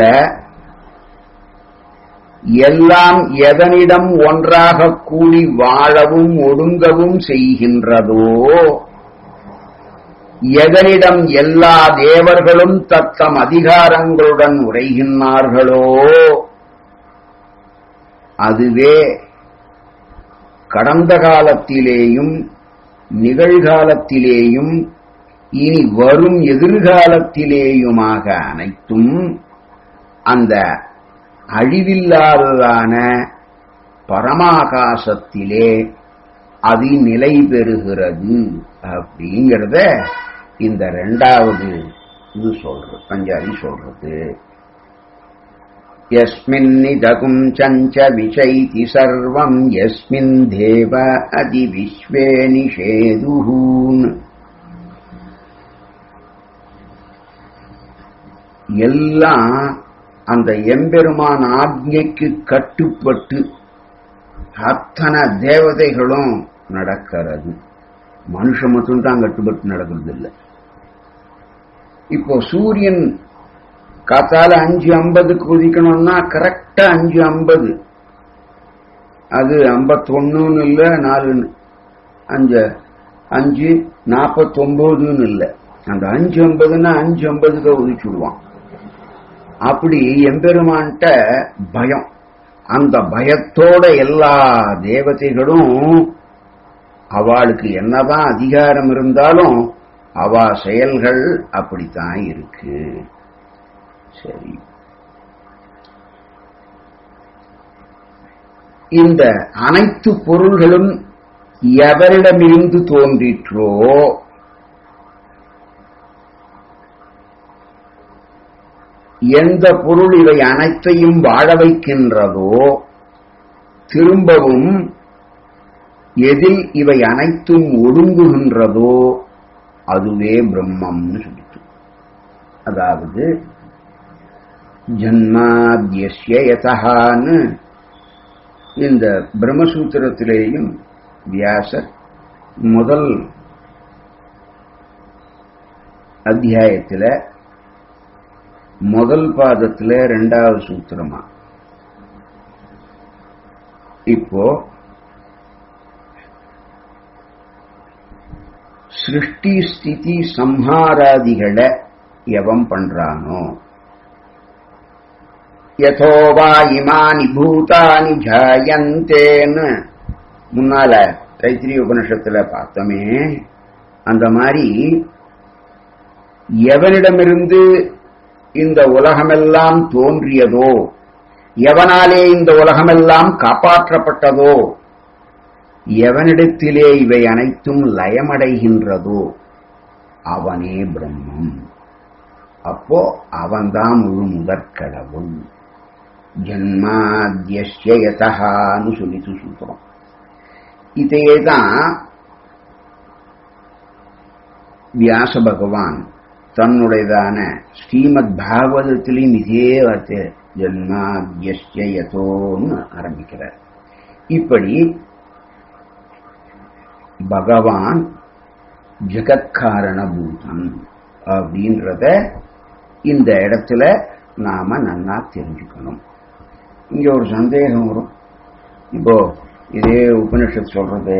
எல்லாம் எதனிடம் ஒன்றாக கூடி வாழவும் ஒடுங்கவும் செய்கின்றதோ எதனிடம் எல்லா தேவர்களும் தத்தம் அதிகாரங்களுடன் உரைகின்றார்களோ அதுவே கடந்த காலத்திலேயும் நிகழ்காலத்திலேயும் இனி வரும் எதிர்காலத்திலேயுமாக அனைத்தும் அந்த அழிவில்லாததான பரமாகாசத்திலே அது நிலை பெறுகிறது அப்படிங்கிறத இந்த ரெண்டாவது இது சொல்றது பஞ்சாரி சொல்றது यस्मिन्निदकुम् चञ्च विचैति सर्वम् यस्मिन् देव அதிவிஸ்வே நிஷேதுஹூன் எல்லாம் அந்த எம்பெருமான் ஆக்ஞைக்கு கட்டுப்பட்டு அத்தனை தேவதைகளும் நடக்கிறது மனுஷன் மட்டும்தான் கட்டுப்பட்டு நடக்கிறது இல்லை இப்போ சூரியன் காத்தால அஞ்சு ஐம்பதுக்கு உதிக்கணும்னா கரெக்டா அஞ்சு ஐம்பது அது ஐம்பத்தொன்னுன்னு இல்லை நாலுன்னு அஞ்சு அஞ்சு நாற்பத்தொன்பதுன்னு இல்லை அந்த அஞ்சு ஐம்பதுன்னா அஞ்சு ஐம்பதுக்கு உதிச்சுடுவான் அப்படி எம்பெருமான்ட்ட பயம் அந்த பயத்தோட எல்லா தேவதைகளும் அவளுக்கு என்னதான் அதிகாரம் இருந்தாலும் அவ செயல்கள் அப்படித்தான் இருக்கு சரி இந்த அனைத்து பொருள்களும் எவரிடமிருந்து தோன்றிற்றோ எந்த பொருள் இவை அனைத்தையும் வாழ வைக்கின்றதோ திரும்பவும் எதில் இவை அனைத்தும் ஒடுங்குகின்றதோ அதுவே பிரம்மம்னு சொல்லிட்டு அதாவது ஜன்மாத்யஸ்ய யதஹான்னு இந்த பிரம்மசூத்திரத்திலேயும் வியாசர் முதல் அத்தியாயத்தில் முதல் பாதத்தில் ரெண்டாவது சூத்திரமா இப்போ சிருஷ்டி ஸ்திதி சம்ஹாராதிகளை எவன் பண்றானோ யதோவா இமானி பூதானி ஜாயந்தேன்னு முன்னால தைத்திரிய உபனிஷத்துல பார்த்தோமே அந்த மாதிரி எவனிடமிருந்து இந்த உலகமெல்லாம் தோன்றியதோ எவனாலே இந்த உலகமெல்லாம் காப்பாற்றப்பட்டதோ எவனிடத்திலே இவை அனைத்தும் லயமடைகின்றதோ அவனே பிரம்மம் அப்போ அவன்தான் முழு முதற்கடவுள் ஜன்மாத்யஸ்யதகான்னு சொல்லிட்டு சொல்றோம் இதையே தான் வியாச பகவான் தன்னுடையதான ஸ்ரீமத் பாகவதத்திலையும் இதே வார்த்தை ஜன்மாத்யஸ்யதோன்னு ஆரம்பிக்கிறார் இப்படி பகவான் ஜெகத்காரணபூதம் அப்படின்றத இந்த இடத்துல நாம நன்னா தெரிஞ்சுக்கணும் இங்க ஒரு சந்தேகம் வரும் இப்போ இதே உபனிஷத் சொல்றது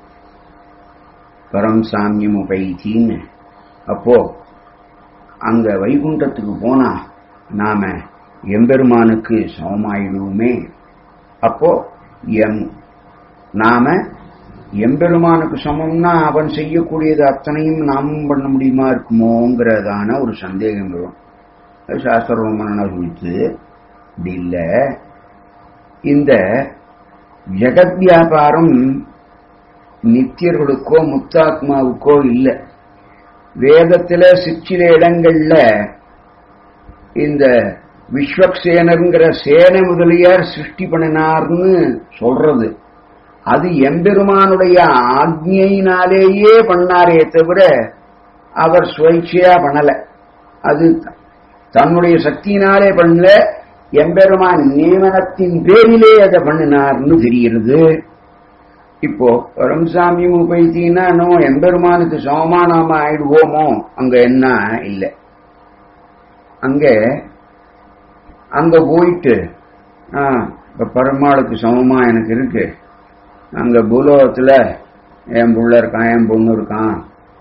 பரம் சாமியம் உபைத்தின்னு அப்போ அங்க வைகுண்டத்துக்கு போனா நாம எம்பெருமானுக்கு சமமாயிடுவோமே அப்போ எம் நாம எம்பெருமானுக்கு சமம்னா அவன் செய்யக்கூடியது அத்தனையும் நாமும் பண்ண முடியுமா இருக்குமோங்கிறதான ஒரு சந்தேகம் வரும் சாஸ்திரமன குறித்து இப்படி இல்லை இந்த ஜெகத் வியாபாரம் நித்தியர்களுக்கோ முத்தாத்மாவுக்கோ இல்லை வேதத்துல சிற்சில இடங்கள்ல இந்த விஸ்வக்சேனருங்கிற சேன முதலியார் சிருஷ்டி பண்ணினார்னு சொல்றது அது எம்பெருமானுடைய ஆக்ஞையினாலேயே பண்ணாரே தவிர அவர் சுவைச்சையா பண்ணல அது தன்னுடைய சக்தியினாலே பண்ணல எம்பெருமான் நியமனத்தின் பேரிலே அதை பண்ணினார்னு தெரிகிறது இப்போ ரம்சாமி உபைத்தின்னா நம்ம எம்பெருமானுக்கு சமமா நாம ஆயிடுவோமோ அங்க என்ன இல்லை அங்க அங்க போயிட்டு இப்ப பெருமாளுக்கு சமமா எனக்கு இருக்கு அங்க பூலோகத்துல என் புள்ள இருக்கான் என் பொண்ணு இருக்கான்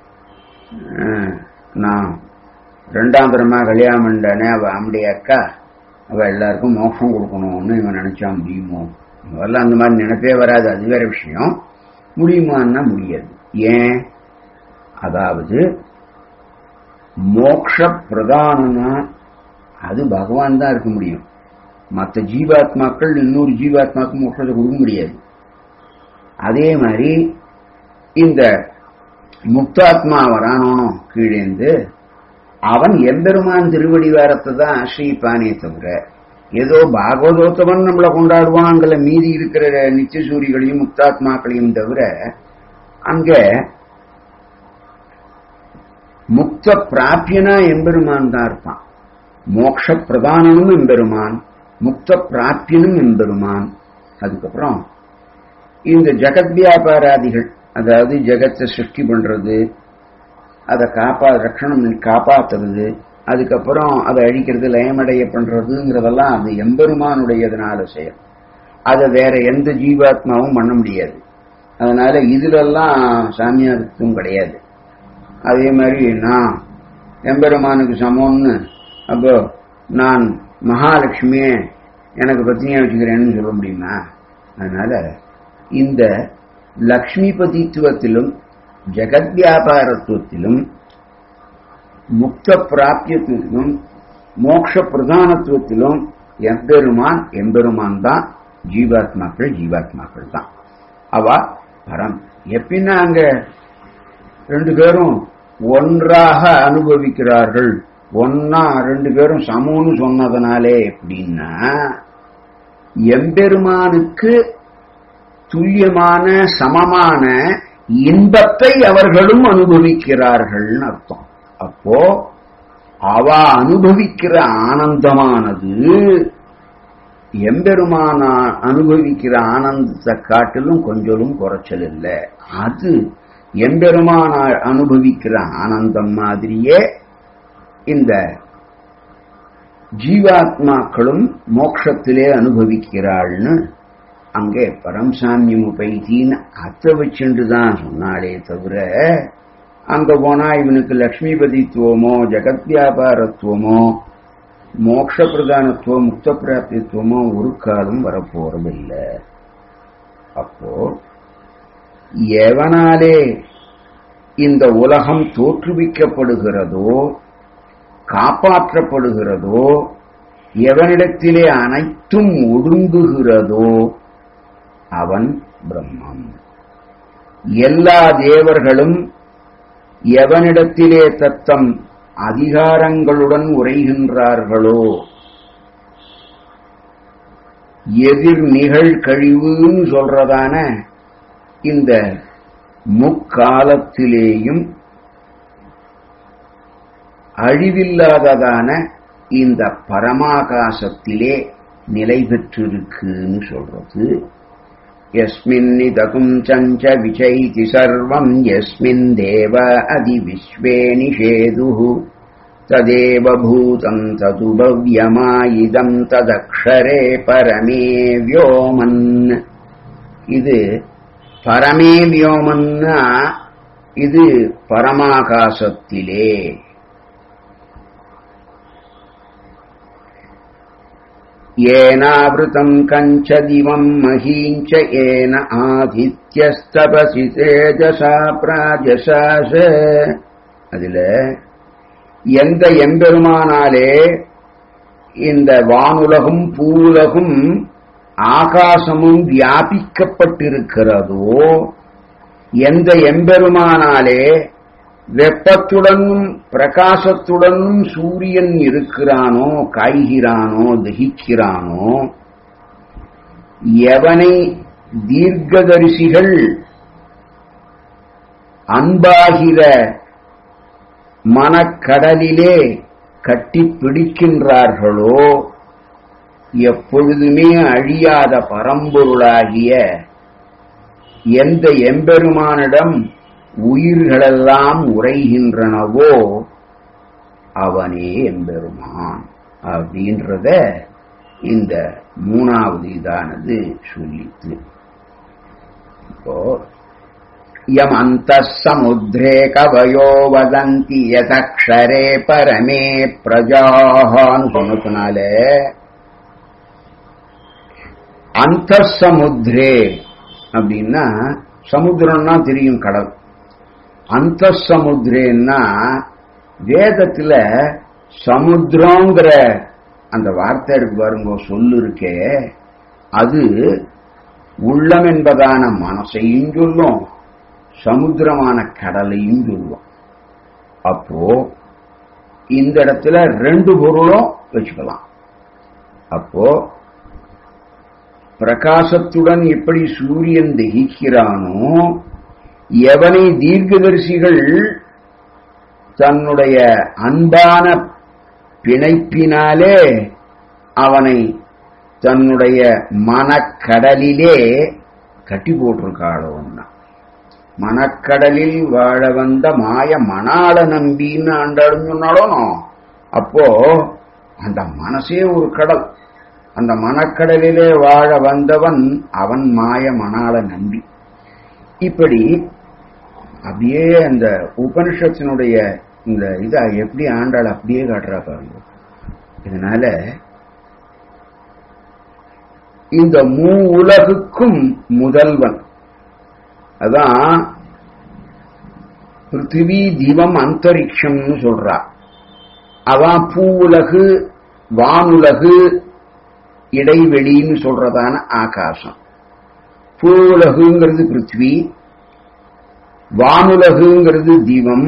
நான் ரெண்டாம் தரமா கல்யாணம் பண்ணனே அவ அம்முடைய அக்கா அவ எல்லாருக்கும் மோட்சம் கொடுக்கணும்னு இவன் நினைச்சா முடியுமோ முதல்ல அந்த மாதிரி நினைப்பே வராது அது வேற விஷயம் முடியுமான்னா முடியாது ஏன் அதாவது மோக்ஷ பிரதானம்னா அது பகவான் தான் இருக்க முடியும் மற்ற ஜீவாத்மாக்கள் இன்னொரு ஜீவாத்மாக்கு மோட்சத்தை கொடுக்க முடியாது அதே மாதிரி இந்த முக்தாத்மா வரானோ கீழேந்து அவன் எம்பெருமான் திருவடிவாரத்தை தான் ஆசிரிப்பானே தவிர ஏதோ பாகவதோத்தவன் நம்மளை கொண்டாடுவான்கள மீதி இருக்கிற நித்தியசூரிகளையும் முக்தாத்மாக்களையும் தவிர அங்க முக்த பிராபியனா எம்பெருமான் தான் இருப்பான் மோக்ஷ பிரதானனும் எம்பெருமான் முக்த பிராபியனும் எம்பெருமான் அதுக்கப்புறம் இந்த ஜெகத் வியாபாராதிகள் அதாவது ஜெகத்தை சிருஷ்டி பண்றது அதை காப்பா ரட்சணம் பண்ணி காப்பாத்துறது அதுக்கப்புறம் அதை அழிக்கிறது லயமடைய பண்றதுங்கிறதெல்லாம் அது எம்பெருமானுடையதுனால செயல் அதை வேற எந்த ஜீவாத்மாவும் பண்ண முடியாது அதனால இதுலெல்லாம் சாமியாருக்கும் கிடையாது அதே மாதிரி நான் எம்பெருமானுக்கு சமம்னு அப்போ நான் மகாலட்சுமியே எனக்கு பத்னியா வச்சுக்கிறேன்னு சொல்ல முடியுமா அதனால இந்த லக்ஷ்மிபதித்துவத்திலும் ஜெகத் வியாபாரத்துவத்திலும் முக்த பிராபியத்திலும் மோட்ச பிரதானத்துவத்திலும் எம்பெருமான் எம்பெருமான் தான் ஜீவாத்மாக்கள் ஜீவாத்மாக்கள் தான் அவ பரம் எப்படின்னா அங்க ரெண்டு பேரும் ஒன்றாக அனுபவிக்கிறார்கள் ஒன்னா ரெண்டு பேரும் சமம்னு சொன்னதுனாலே எப்படின்னா எம்பெருமானுக்கு துல்லியமான சமமான இன்பத்தை அவர்களும் அனுபவிக்கிறார்கள்னு அர்த்தம் அப்போ அவ அனுபவிக்கிற ஆனந்தமானது எம்பெருமான அனுபவிக்கிற ஆனந்தத்தை காட்டிலும் கொஞ்சலும் குறைச்சல் இல்லை அது எம்பெருமான அனுபவிக்கிற ஆனந்தம் மாதிரியே இந்த ஜீவாத்மாக்களும் மோட்சத்திலே அனுபவிக்கிறாள்னு அங்கே பரம்சாமியம் உபைத்தின்னு அத்தை வச்சுட்டு தான் சொன்னாலே தவிர அங்க போனா இவனுக்கு லக்ஷ்மிபதித்துவமோ ஜெகத் வியாபாரத்துவமோ மோட்ச பிரதானத்துவம் முக்த பிராப்தித்துவமோ ஒரு காலம் வரப்போறதில்லை அப்போ எவனாலே இந்த உலகம் தோற்றுவிக்கப்படுகிறதோ காப்பாற்றப்படுகிறதோ எவனிடத்திலே அனைத்தும் ஒடுங்குகிறதோ அவன் பிரம்மம் எல்லா தேவர்களும் எவனிடத்திலே தத்தம் அதிகாரங்களுடன் உரைகின்றார்களோ எதிர் நிகழ்கழிவுன்னு சொல்றதான இந்த முக்காலத்திலேயும் அழிவில்லாததான இந்த பரமாகாசத்திலே நிலை பெற்றிருக்குன்னு சொல்றது यस्मिन्निदकुम् चञ्च विचैति सर्वम् यस्मिन् देव अधिविश्वे निषेदुः तदेव भूतम् तदु भव्यमायिदम् तदक्षरे परमे व्योमन् இது பரமே வியோமன்னா இது பரமாகாசத்திலே येनावृतम् कञ्च दिवम् महीञ्च येन आदित्यस्तपसि तेजसा प्राजசாச அதுல எந்த எம்பெருமானாலே இந்த வானுலகும் பூவுலகும் ஆகாசமும் வியாபிக்கப்பட்டிருக்கிறதோ எந்த எம்பெருமானாலே வெப்பத்துடனும் பிரகாசத்துடனும் சூரியன் இருக்கிறானோ காய்கிறானோ தகிக்கிறானோ எவனை தீர்க்கதரிசிகள் அன்பாகிற மனக்கடலிலே கட்டி பிடிக்கின்றார்களோ எப்பொழுதுமே அழியாத பரம்பொருளாகிய எந்த எம்பெருமானிடம் உயிர்களெல்லாம் உரைகின்றனவோ அவனே எம்பெருமான் அப்படின்றத இந்த மூணாவது இதானது சொல்லித்து இப்போ யம் அந்த சமுத்திரே கவயோ வதந்தி யதக்ஷரே பரமே பிரஜான்னு சொன்னதுனால அந்த சமுத்திரே அப்படின்னா சமுத்திரம்னா தெரியும் கடல் அந்த சமுத்திரேன்னா வேதத்துல சமுத்திரங்கிற அந்த வார்த்தை இருக்கு பாருங்க சொல்லு இருக்கே அது உள்ளம் என்பதான மனசையும் சொல்லும் சமுத்திரமான கடலையும் சொல்லும் அப்போ இந்த இடத்துல ரெண்டு பொருளும் வச்சுக்கலாம் அப்போ பிரகாசத்துடன் எப்படி சூரியன் தகிக்கிறானோ எவனை தீர்க்கதரிசிகள் தன்னுடைய அன்பான பிணைப்பினாலே அவனை தன்னுடைய மனக்கடலிலே கட்டி போட்டிருக்காளோன்னா மனக்கடலில் வாழ வந்த மாய மணாள நம்பின்னு ஆண்டாளுன்னு சொன்னாலும் அப்போ அந்த மனசே ஒரு கடல் அந்த மனக்கடலிலே வாழ வந்தவன் அவன் மாய மணாள நம்பி இப்படி அப்படியே அந்த உபனிஷத்தினுடைய இந்த இதை எப்படி ஆண்டாள் அப்படியே காட்டுறா பாருங்க இதனால இந்த மூ உலகுக்கும் முதல்வன் அதான் பிருத்திவி தீபம் அந்தரிக்ஷம்னு சொல்றா அதான் பூ உலகு வானுலகு இடைவெளின்னு சொல்றதான ஆகாசம் பூ உலகுங்கிறது பிருத்வி வானுலகுங்கிறது தீபம்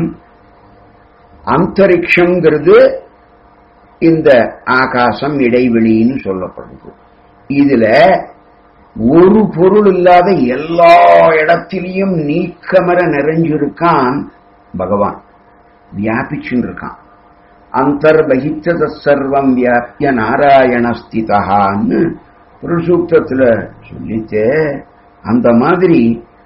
அந்தரிக்ஷங்கிறது இந்த ஆகாசம் இடைவெளின்னு சொல்லப்படுது இதுல ஒரு பொருள் இல்லாத எல்லா இடத்திலையும் நீக்கமர நிறைஞ்சிருக்கான் பகவான் வியாபிச்சுன்னு இருக்கான் அந்தர்பகித்தத சர்வம் வியாபிய நாராயணஸ்திதான்னு ஒரு சூக்தத்துல சொல்லித்தே அந்த மாதிரி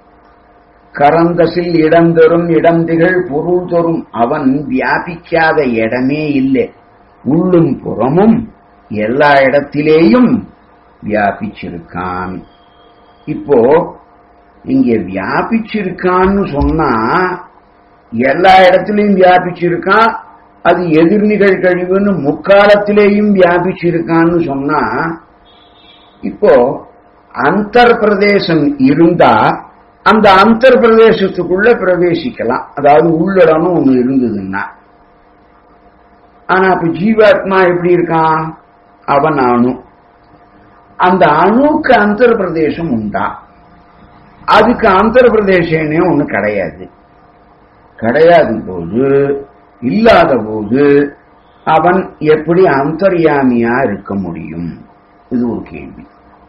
கரந்தசில் இடம் தரும் இடம் திகழ் பொருள் தரும் அவன் வியாபிக்காத இடமே இல்லை உள்ளும் புறமும் எல்லா இடத்திலேயும் வியாபிச்சிருக்கான் இப்போ இங்க வியாபிச்சிருக்கான்னு சொன்னா எல்லா இடத்திலையும் வியாபிச்சிருக்கான் அது எதிர்நிகழ் கழிவுன்னு முக்காலத்திலேயும் வியாபிச்சிருக்கான்னு சொன்னா இப்போ அந்தர் பிரதேசம் இருந்தா அந்த அந்தர் பிரதேசத்துக்குள்ள பிரவேசிக்கலாம் அதாவது உள்ளடமும் ஒண்ணு இருந்ததுன்னா ஆனா அப்ப ஜீவாத்மா எப்படி இருக்கான் அவன் அணு அந்த அணுக்கு அந்தர் பிரதேசம் உண்டா அதுக்கு அந்தர் பிரதேசமே ஒண்ணு கிடையாது கிடையாத போது இல்லாத போது அவன் எப்படி அந்தர்யாமியா இருக்க முடியும் இது ஒரு கேள்வி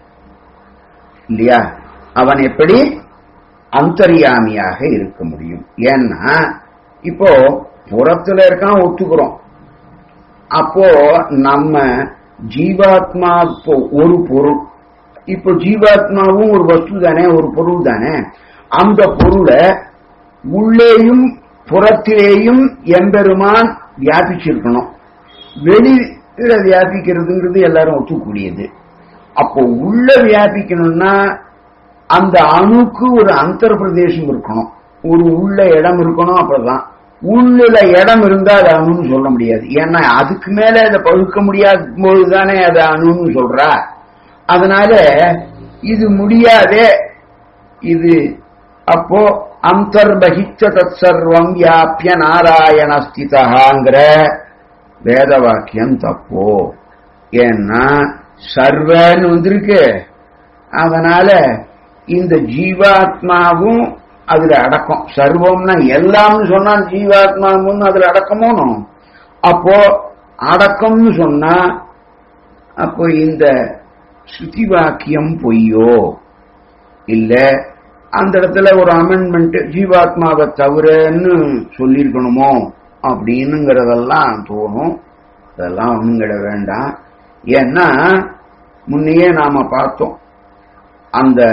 இல்லையா அவன் எப்படி அந்தர்யாமியாக இருக்க முடியும் ஏன்னா இப்போ புறத்துல இருக்கான் ஒத்துக்கிறோம் அப்போ நம்ம ஜீவாத்மா இப்போ ஒரு பொருள் இப்போ ஜீவாத்மாவும் ஒரு வஸ்து தானே ஒரு பொருள் தானே அந்த பொருளை உள்ளேயும் புறத்திலேயும் எம்பெருமான் வியாபிச்சிருக்கணும் வெளியில வியாபிக்கிறதுங்கிறது எல்லாரும் ஒத்துக்கூடியது அப்போ உள்ள வியாபிக்கணும்னா அந்த அணுக்கு ஒரு அந்தர் பிரதேசம் இருக்கணும் ஒரு உள்ள இடம் இருக்கணும் அப்பதான் உள்ள இடம் இருந்தா அது அணுன்னு சொல்ல முடியாது ஏன்னா அதுக்கு மேல அதை பழுக்க முடியாத போதுதானே அது அணுன்னு சொல்றா அதனால இது முடியாதே இது அப்போ அந்தர்பகிச்ச தத் சர்வம் வியாபிய நாராயண ஸ்திதாங்கிற வேத வாக்கியம் தப்போ ஏன்னா சர்வன்னு வந்திருக்கு அதனால இந்த ஜீவாத்மாவும் அதுல அடக்கம் சர்வம்னா எல்லாம்னு சொன்னா ஜீவாத்மாவும் அதுல அடக்கமோனும் அப்போ அடக்கம்னு சொன்னா அப்போ இந்த ஸ்ருதி வாக்கியம் பொய்யோ இல்ல அந்த இடத்துல ஒரு அமெண்ட்மெண்ட் ஜீவாத்மாவை தவிரன்னு சொல்லியிருக்கணுமோ அப்படின்னுங்கிறதெல்லாம் தோணும் அதெல்லாம் ஒண்ணுங்கிட வேண்டாம் ஏன்னா முன்னையே நாம பார்த்தோம் அந்த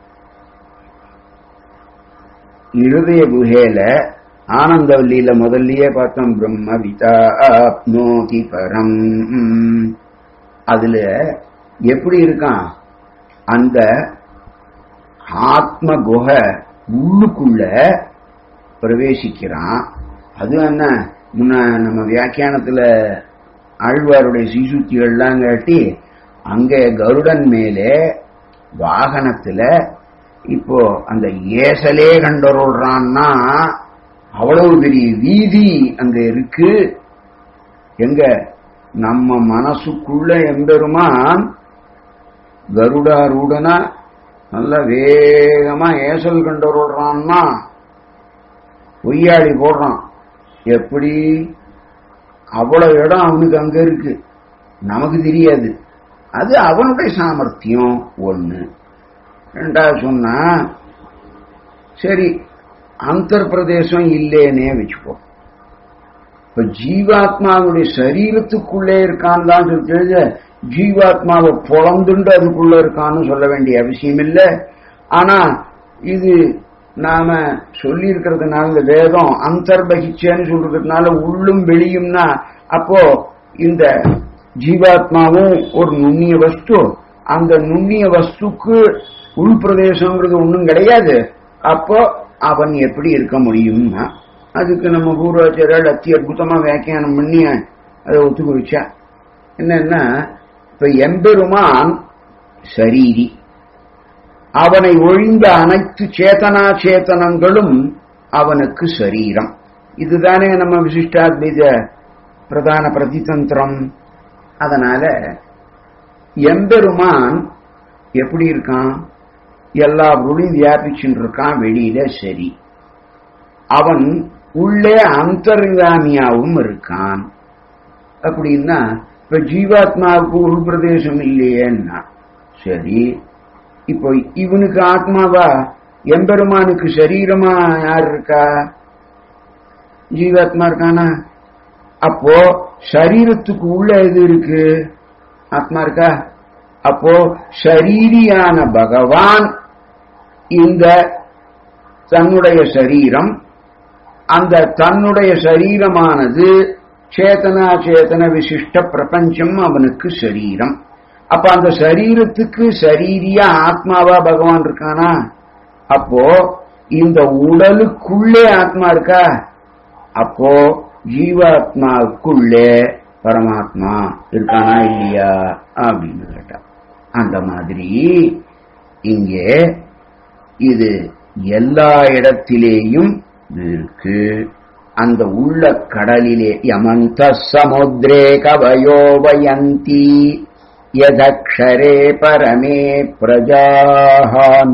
இருதய குகையில ஆனந்தவல்லியில முதல்லயே பார்த்தோம் பிரம்ம விதாப்னோதி பரம் அதுல எப்படி இருக்கான் அந்த ஆத்ம குகை உள்ளுக்குள்ள பிரவேசிக்கிறான் அது என்ன முன்ன நம்ம வியாக்கியானத்துல ஆழ்வாருடைய சீசுத்திகள்லாம் காட்டி அங்க கருடன் மேலே வாகனத்துல இப்போ அந்த ஏசலே கண்டருள்றான்னா அவ்வளவு பெரிய வீதி அங்க இருக்கு எங்க நம்ம மனசுக்குள்ள எம்பெருமான் கருடாரூடனா நல்ல வேகமா ஏசல் கண்டருள்றான்னா பொய்யாடி போடுறான் எப்படி அவ்வளவு இடம் அவனுக்கு அங்க இருக்கு நமக்கு தெரியாது அது அவனுடைய சாமர்த்தியம் ஒண்ணு ரெண்டாவது சொன்னா சரி அந்தர் பிரதேசம் இல்லேனே வச்சுக்கோ இப்ப ஜீவாத்மாவுடைய சரீரத்துக்குள்ளே இருக்கான் தான் தெரிஞ்ச ஜீவாத்மாவை பொழந்துண்டு அதுக்குள்ள இருக்கான்னு சொல்ல வேண்டிய அவசியம் இல்லை ஆனா இது நாம சொல்லி இருக்கிறதுனால இந்த வேதம் அந்தர்பகிச்சேன்னு சொல்றதுனால உள்ளும் வெளியும்னா அப்போ இந்த ஜீவாத்மாவும் ஒரு நுண்ணிய வஸ்து அந்த நுண்ணிய வஸ்துக்கு உள் பிரதேசங்கிறது ஒன்றும் கிடையாது அப்போ அவன் எப்படி இருக்க முடியும்னா அதுக்கு நம்ம பூர்வாச்சாரியால் அத்தி அற்புதமா வியாக்கியானம் பண்ணி அதை ஒத்துக்க வச்சா என்னன்னா இப்ப எம்பெருமான் சரீரி அவனை ஒழிந்த அனைத்து சேதனா சேத்தனங்களும் அவனுக்கு சரீரம் இதுதானே நம்ம விசிஷ்டாத்வைத பிரதான பிரதிதந்திரம் அதனால எம்பெருமான் எப்படி இருக்கான் எல்லா பொருளையும் வியாபிச்சுட்டு இருக்கான் வெளியில சரி அவன் உள்ளே அந்தர்காமியாவும் இருக்கான் அப்படின்னா இப்ப ஜீவாத்மாவுக்கு உள் பிரதேசம் இல்லையேன்னா சரி இப்போ இவனுக்கு ஆத்மாவா எம்பெருமானுக்கு சரீரமா யார் இருக்கா ஜீவாத்மா இருக்கானா அப்போ சரீரத்துக்கு உள்ள எது இருக்கு ஆத்மா இருக்கா அப்போ ஷரீரியான பகவான் இந்த தன்னுடைய சரீரம் அந்த தன்னுடைய சரீரமானது சேதனா சேதன விசிஷ்ட பிரபஞ்சம் அவனுக்கு சரீரம் அப்ப அந்த சரீரத்துக்கு சரீரியா ஆத்மாவா பகவான் இருக்கானா அப்போ இந்த உடலுக்குள்ளே ஆத்மா இருக்கா அப்போ ஜீவாத்மாவுக்குள்ளே பரமாத்மா இருக்கானா இல்லையா அப்படின்னு கேட்டா அந்த மாதிரி இங்கே இது எல்லா இடத்திலேயும் இருக்கு அந்த உள்ள கடலிலே யமந்த சமுத்திரே கவயோ வயந்தி யதக்ஷரே பரமே பிரஜாஹான்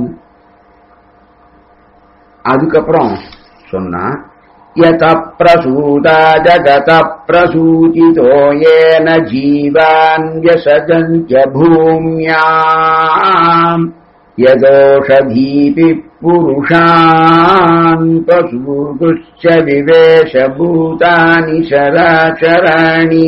அதுக்கப்புறம் சொன்னா யத பிரசூதா ஜகத பிரசூதிதோ ஏன ஜீவான் யசஜந்த்ய பூமியாம் யதோஷதீபி புருஷான் பசூகுश्च விவேஷபூதானி சராச்சராணி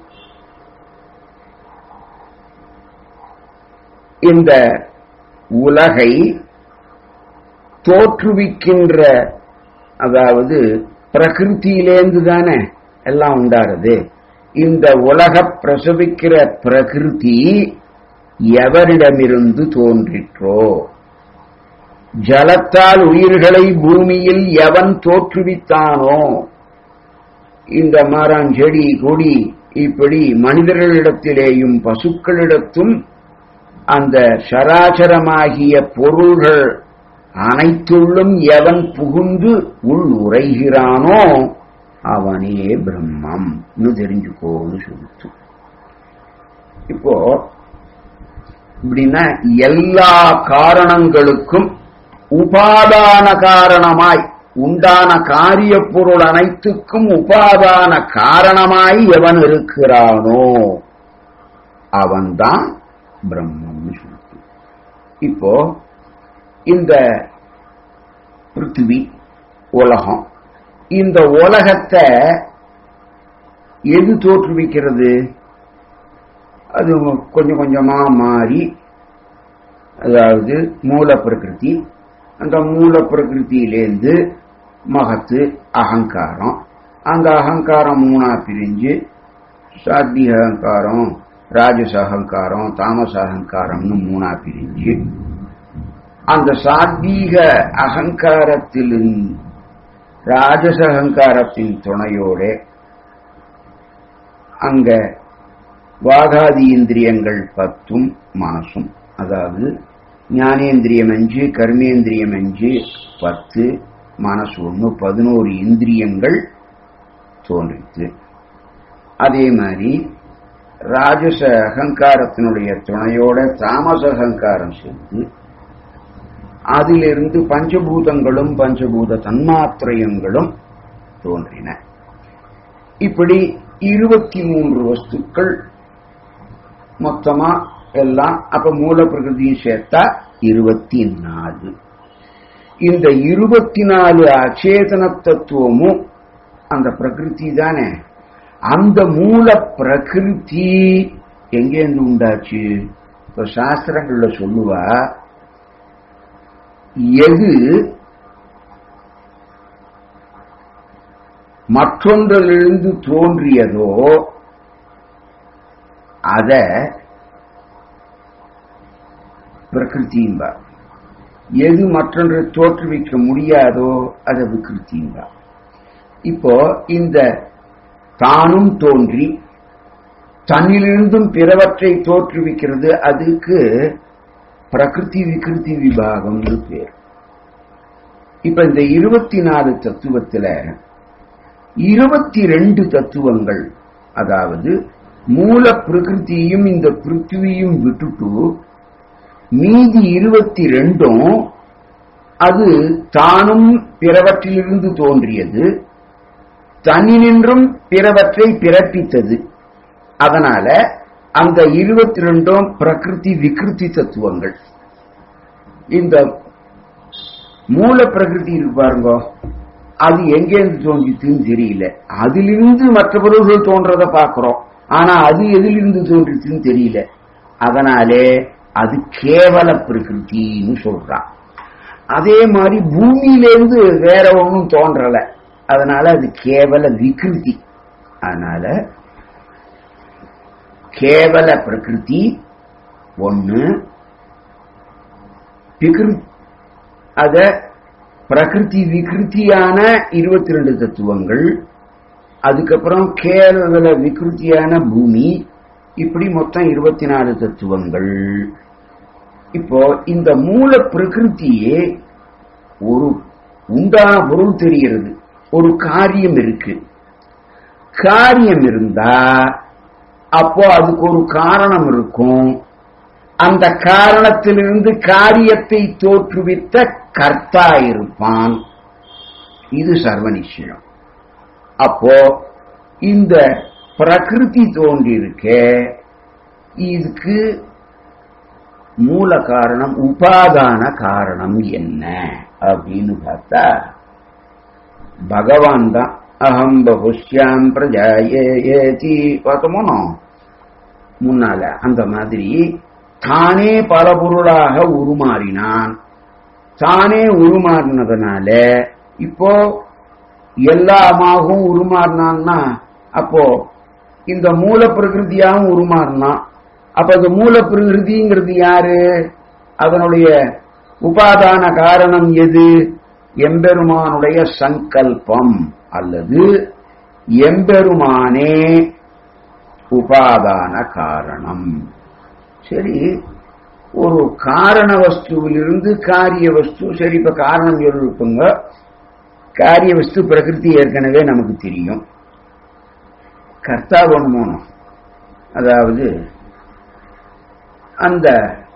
இந்த உலகை தோற்றுவிக்கின்ற அதாவது பிரகிருத்தியிலேந்து தானே எல்லாம் உண்டாருது இந்த உலக பிரசவிக்கிற பிரகிருதி எவரிடமிருந்து தோன்றிற்றோ ஜலத்தால் உயிர்களை பூமியில் எவன் தோற்றுவித்தானோ இந்த மாறான் செடி கொடி இப்படி மனிதர்களிடத்திலேயும் பசுக்களிடத்தும் அந்த சராசரமாகிய பொருள்கள் அனைத்துள்ளும் எவன் புகுந்து உள் உரைகிறானோ அவனே பிரம்மம் தெரிஞ்சுக்கோன்னு சொல்லிட்டு இப்போ இப்படின்னா எல்லா காரணங்களுக்கும் உபாதான காரணமாய் உண்டான காரிய பொருள் அனைத்துக்கும் உபாதான காரணமாய் எவன் இருக்கிறானோ அவன்தான் பிரம்மம்னு சொல்லிட்டு இப்போ இந்த பிருத்திவி உலகம் இந்த உலகத்தை எது தோற்றுவிக்கிறது அது கொஞ்சம் கொஞ்சமா மாறி அதாவது மூல பிரகிருதி அந்த மூல பிரகிருத்தியிலேருந்து மகத்து அகங்காரம் அந்த அகங்காரம் மூணா பிரிஞ்சு சாத்வீக அகங்காரம் ராஜச அகங்காரம் தாமச அகங்காரம்னு மூணா பிரிஞ்சு அந்த சாத்வீக அகங்காரத்தில் ராஜச அகங்காரத்தின் துணையோட அங்க வாகாதி இந்திரியங்கள் பத்தும் மனசும் அதாவது ஞானேந்திரியம் அஞ்சு கர்மேந்திரியம் அஞ்சு பத்து மனசு ஒன்று பதினோரு இந்திரியங்கள் தோன்றித்து அதே மாதிரி ராஜச அகங்காரத்தினுடைய துணையோட தாமச அகங்காரம் சேர்ந்து அதிலிருந்து பஞ்சபூதங்களும் பஞ்சபூத தன்மாத்திரயங்களும் தோன்றின இப்படி இருபத்தி மூன்று வஸ்துக்கள் மொத்தமா எல்லாம் அப்ப மூல பிரகிருதியும் சேர்த்தா இருபத்தி நாலு இந்த இருபத்தி நாலு அச்சேதன தத்துவமும் அந்த பிரகிருதி தானே அந்த மூல பிரகிருதி எங்கேருந்து உண்டாச்சு இப்ப சாஸ்திரங்கள்ல சொல்லுவா எது மற்றொன்றிலிருந்து தோன்றியதோ அத பிரகிருத்தியும்பா எது மற்றொன்று தோற்றுவிக்க முடியாதோ அதை விகிருத்தியும்பா இப்போ இந்த தானும் தோன்றி தன்னிலிருந்தும் பிறவற்றை தோற்றுவிக்கிறது அதுக்கு பிரகிருதி விகிருதி விபாகம்னு பேர் இப்ப இந்த இருபத்தி நாலு தத்துவத்துல இருபத்தி ரெண்டு தத்துவங்கள் அதாவது மூல பிரகிருதியையும் இந்த பிருத்திவியும் விட்டுட்டு மீதி இருபத்தி ரெண்டும் அது தானும் பிறவற்றிலிருந்து தோன்றியது தன்னினின்றும் பிறவற்றை பிறப்பித்தது அதனால அந்த இருபத்தி ரெண்டும் பிரகிருதி விகிருதி தத்துவங்கள் இந்த மூல பிரகிருதி இருக்கு பாருங்க அது எங்கேருந்து தோன்றிச்சுன்னு தெரியல அதிலிருந்து மற்ற பொருள்கள் தோன்றத பார்க்கிறோம் ஆனா அது எதிலிருந்து தோன்றிச்சுன்னு தெரியல அதனாலே அது கேவல பிரகிருத்தின்னு சொல்றான் அதே மாதிரி பூமியிலேருந்து வேற ஒன்றும் தோன்றல அதனால அது கேவல விகிருதி அதனால கேவல பிரகிருதி ஒன்னு அத பிரகிருதி விகிருத்தியான இருபத்தி ரெண்டு தத்துவங்கள் அதுக்கப்புறம் கேவல விகிருத்தியான பூமி இப்படி மொத்தம் இருபத்தி நாலு தத்துவங்கள் இப்போ இந்த மூல பிரகிருத்தியே ஒரு உண்டான பொருள் தெரிகிறது ஒரு காரியம் இருக்கு காரியம் இருந்தா அப்போ அதுக்கு ஒரு காரணம் இருக்கும் அந்த காரணத்திலிருந்து காரியத்தை தோற்றுவித்த கர்த்தா இருப்பான் இது சர்வ நிச்சயம் அப்போ இந்த பிரகிருதி தோன்றியிருக்க இதுக்கு மூல காரணம் உபாதான காரணம் என்ன அப்படின்னு பார்த்தா பகவான் தான் அகம் பகுஷ்யாம் பிரஜாயேதி பார்த்தோமோனோ முன்னால அந்த மாதிரி தானே பல பொருளாக உருமாறினான் தானே உருமாறினதுனால இப்போ எல்லாமாகவும் உருமாறினான்னா அப்போ இந்த மூல பிரகிருதியாகவும் உருமாறினான் அப்ப இந்த மூல பிரகிருதிங்கிறது யாரு அதனுடைய உபாதான காரணம் எது எம்பெருமானுடைய சங்கல்பம் அல்லது எம்பெருமானே உபாதான காரணம் சரி ஒரு காரண வஸ்துவிலிருந்து காரிய வஸ்து சரி இப்ப காரணம் சொல்லிருப்பங்க காரிய வஸ்து பிரகிருதி ஏற்கனவே நமக்கு தெரியும் கர்த்தா வேணுமோனும் அதாவது அந்த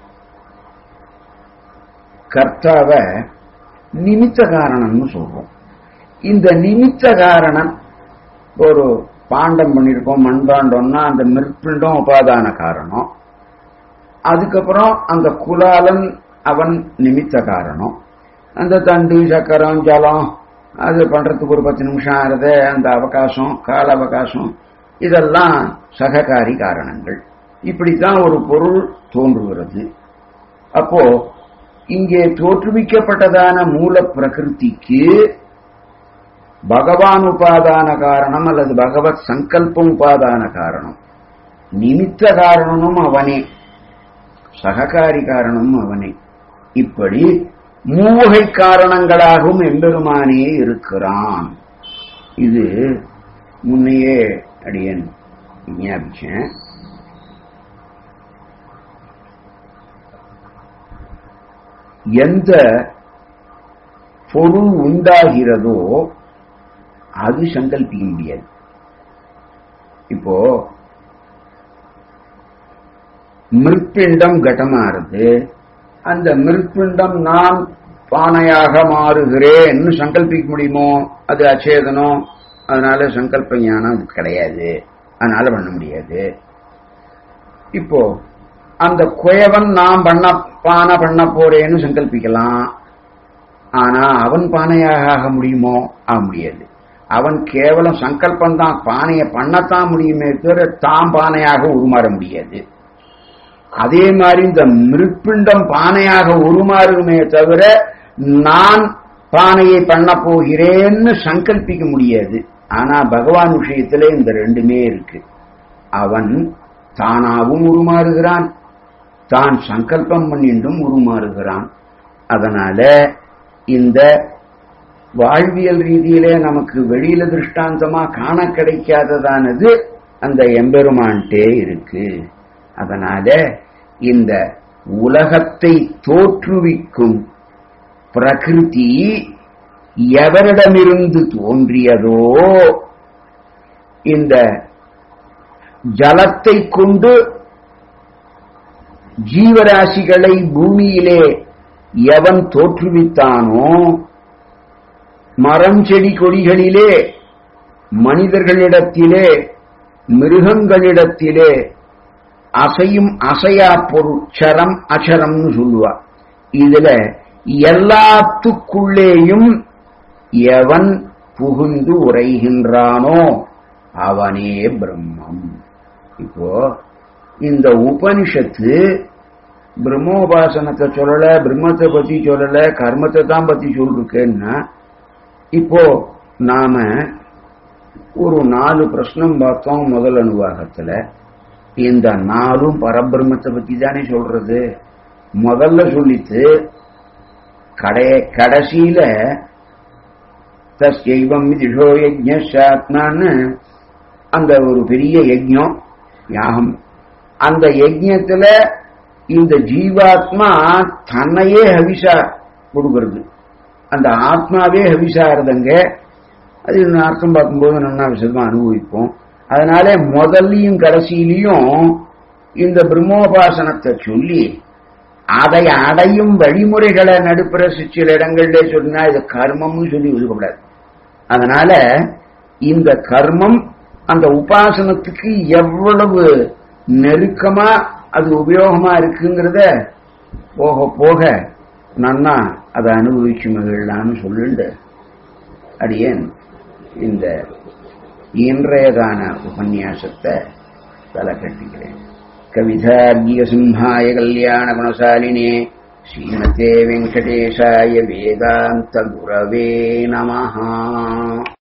கர்த்தாவை நிமித்த காரணம்னு சொல்றோம் இந்த நிமித்த காரணம் ஒரு பாண்டம் பண்ணியிருக்கோம் மண்பாண்டம்னா அந்த மிற்பிண்டம் உபாதான காரணம் அதுக்கப்புறம் அந்த குலாலன் அவன் நிமித்த காரணம் அந்த தண்டு சக்கரம் ஜலம் அது பண்றதுக்கு ஒரு பத்து நிமிஷம் ஆறுது அந்த அவகாசம் கால அவகாசம் இதெல்லாம் சககாரி காரணங்கள் இப்படித்தான் ஒரு பொருள் தோன்றுகிறது அப்போ இங்கே தோற்றுவிக்கப்பட்டதான மூல பிரகிருதிக்கு பகவான் உபாதான காரணம் அல்லது பகவத் சங்கல்பம் உபாதான காரணம் நிமித்த காரணமும் அவனே சககாரி காரணமும் அவனே இப்படி மூவகை காரணங்களாகவும் எம்பெருமானே இருக்கிறான் இது முன்னையே அடியன் விஞ்ஞாபிச்சேன் எந்த பொருள் உண்டாகிறதோ அது சங்கல்பிக்க முடியாது இப்போ மிருப்பிண்டம் கடமாறுது அந்த மிருப்பிண்டம் நான் பானையாக மாறுகிறேன்னு சங்கல்பிக்க முடியுமோ அது அச்சேதனம் அதனால சங்கல்ப ஞானம் அது கிடையாது அதனால பண்ண முடியாது இப்போ அந்த குயவன் நான் பண்ண பானை பண்ண போறேன்னு சங்கல்பிக்கலாம் ஆனா அவன் பானையாக ஆக முடியுமோ ஆக முடியாது அவன் கேவலம் சங்கல்பம் தான் பானையை பண்ணத்தான் முடியுமே தவிர தாம் பானையாக உருமாற முடியாது அதே மாதிரி இந்த மிருப்பிண்டம் பானையாக உருமாறுமே தவிர நான் பானையை பண்ண போகிறேன்னு சங்கல்பிக்க முடியாது ஆனா பகவான் விஷயத்துல இந்த ரெண்டுமே இருக்கு அவன் தானாவும் உருமாறுகிறான் தான் சங்கல்பம் பண்ணிண்டும் உருமாறுகிறான் அதனால இந்த வாழ்வியல் ரீதியிலே நமக்கு வெளியில திருஷ்டாந்தமா காண கிடைக்காததானது அந்த எம்பெருமான்ட்டே இருக்கு அதனால இந்த உலகத்தை தோற்றுவிக்கும் பிரகிருதி எவரிடமிருந்து தோன்றியதோ இந்த ஜலத்தை கொண்டு ஜீவராசிகளை பூமியிலே எவன் தோற்றுவித்தானோ மரம் செடி கொடிகளிலே மனிதர்களிடத்திலே மிருகங்களிடத்திலே அசையும் அசையா பொருள் சரம் அச்சரம்னு சொல்லுவா இதுல எல்லாத்துக்குள்ளேயும் எவன் புகுந்து உரைகின்றானோ அவனே பிரம்மம் இப்போ இந்த உபனிஷத்து பிரம்மோபாசனத்தை சொல்லல பிரம்மத்தை பத்தி சொல்லல கர்மத்தை தான் பத்தி சொல்லிருக்கேன்னா இப்போ நாம ஒரு நாலு பிரश्னம் பார்த்தோம் முதல் அனுவாகத்துல இந்த நாலும் பரபிரம்மத்தை பத்தி தானே சொல்றது முதல்ல சொல்லித்து கடை கடைசியில தஸ்யைவம் திஷோ யஜ்ஞாத்மான்னு அந்த ஒரு பெரிய யஜ்ஞம் யாகம் அந்த யஜ்ஞத்துல இந்த ஜீவாத்மா தன்னையே ஹவிஷா கொடுக்கிறது அந்த ஆத்மாவே ஹவிஷா இருந்தங்க அது இன்னும் அர்த்தம் பார்க்கும்போது நல்லா விஷயமா அனுபவிப்போம் அதனால முதல்லையும் கடைசியிலையும் இந்த பிரம்மோபாசனத்தை சொல்லி அதை அடையும் வழிமுறைகளை நடுப்புற சில இடங்கள்ல சொன்னா இது கர்மம்னு சொல்லி ஒதுக்கப்படாது அதனால இந்த கர்மம் அந்த உபாசனத்துக்கு எவ்வளவு நெருக்கமா அது உபயோகமா இருக்குங்கிறத போக போக நன்னா அதை அனுபவிச்சு மகிழலான்னு சொல்லிண்டு அடியேன் இந்த இன்றையதான உபன்யாசத்தை தலை கட்டிக்கிறேன் கவிதார்கிய சிம்ஹாய கல்யாண குணசாலினே ஸ்ரீமதே வெங்கடேஷாய வேதாந்த குரவே நமஹா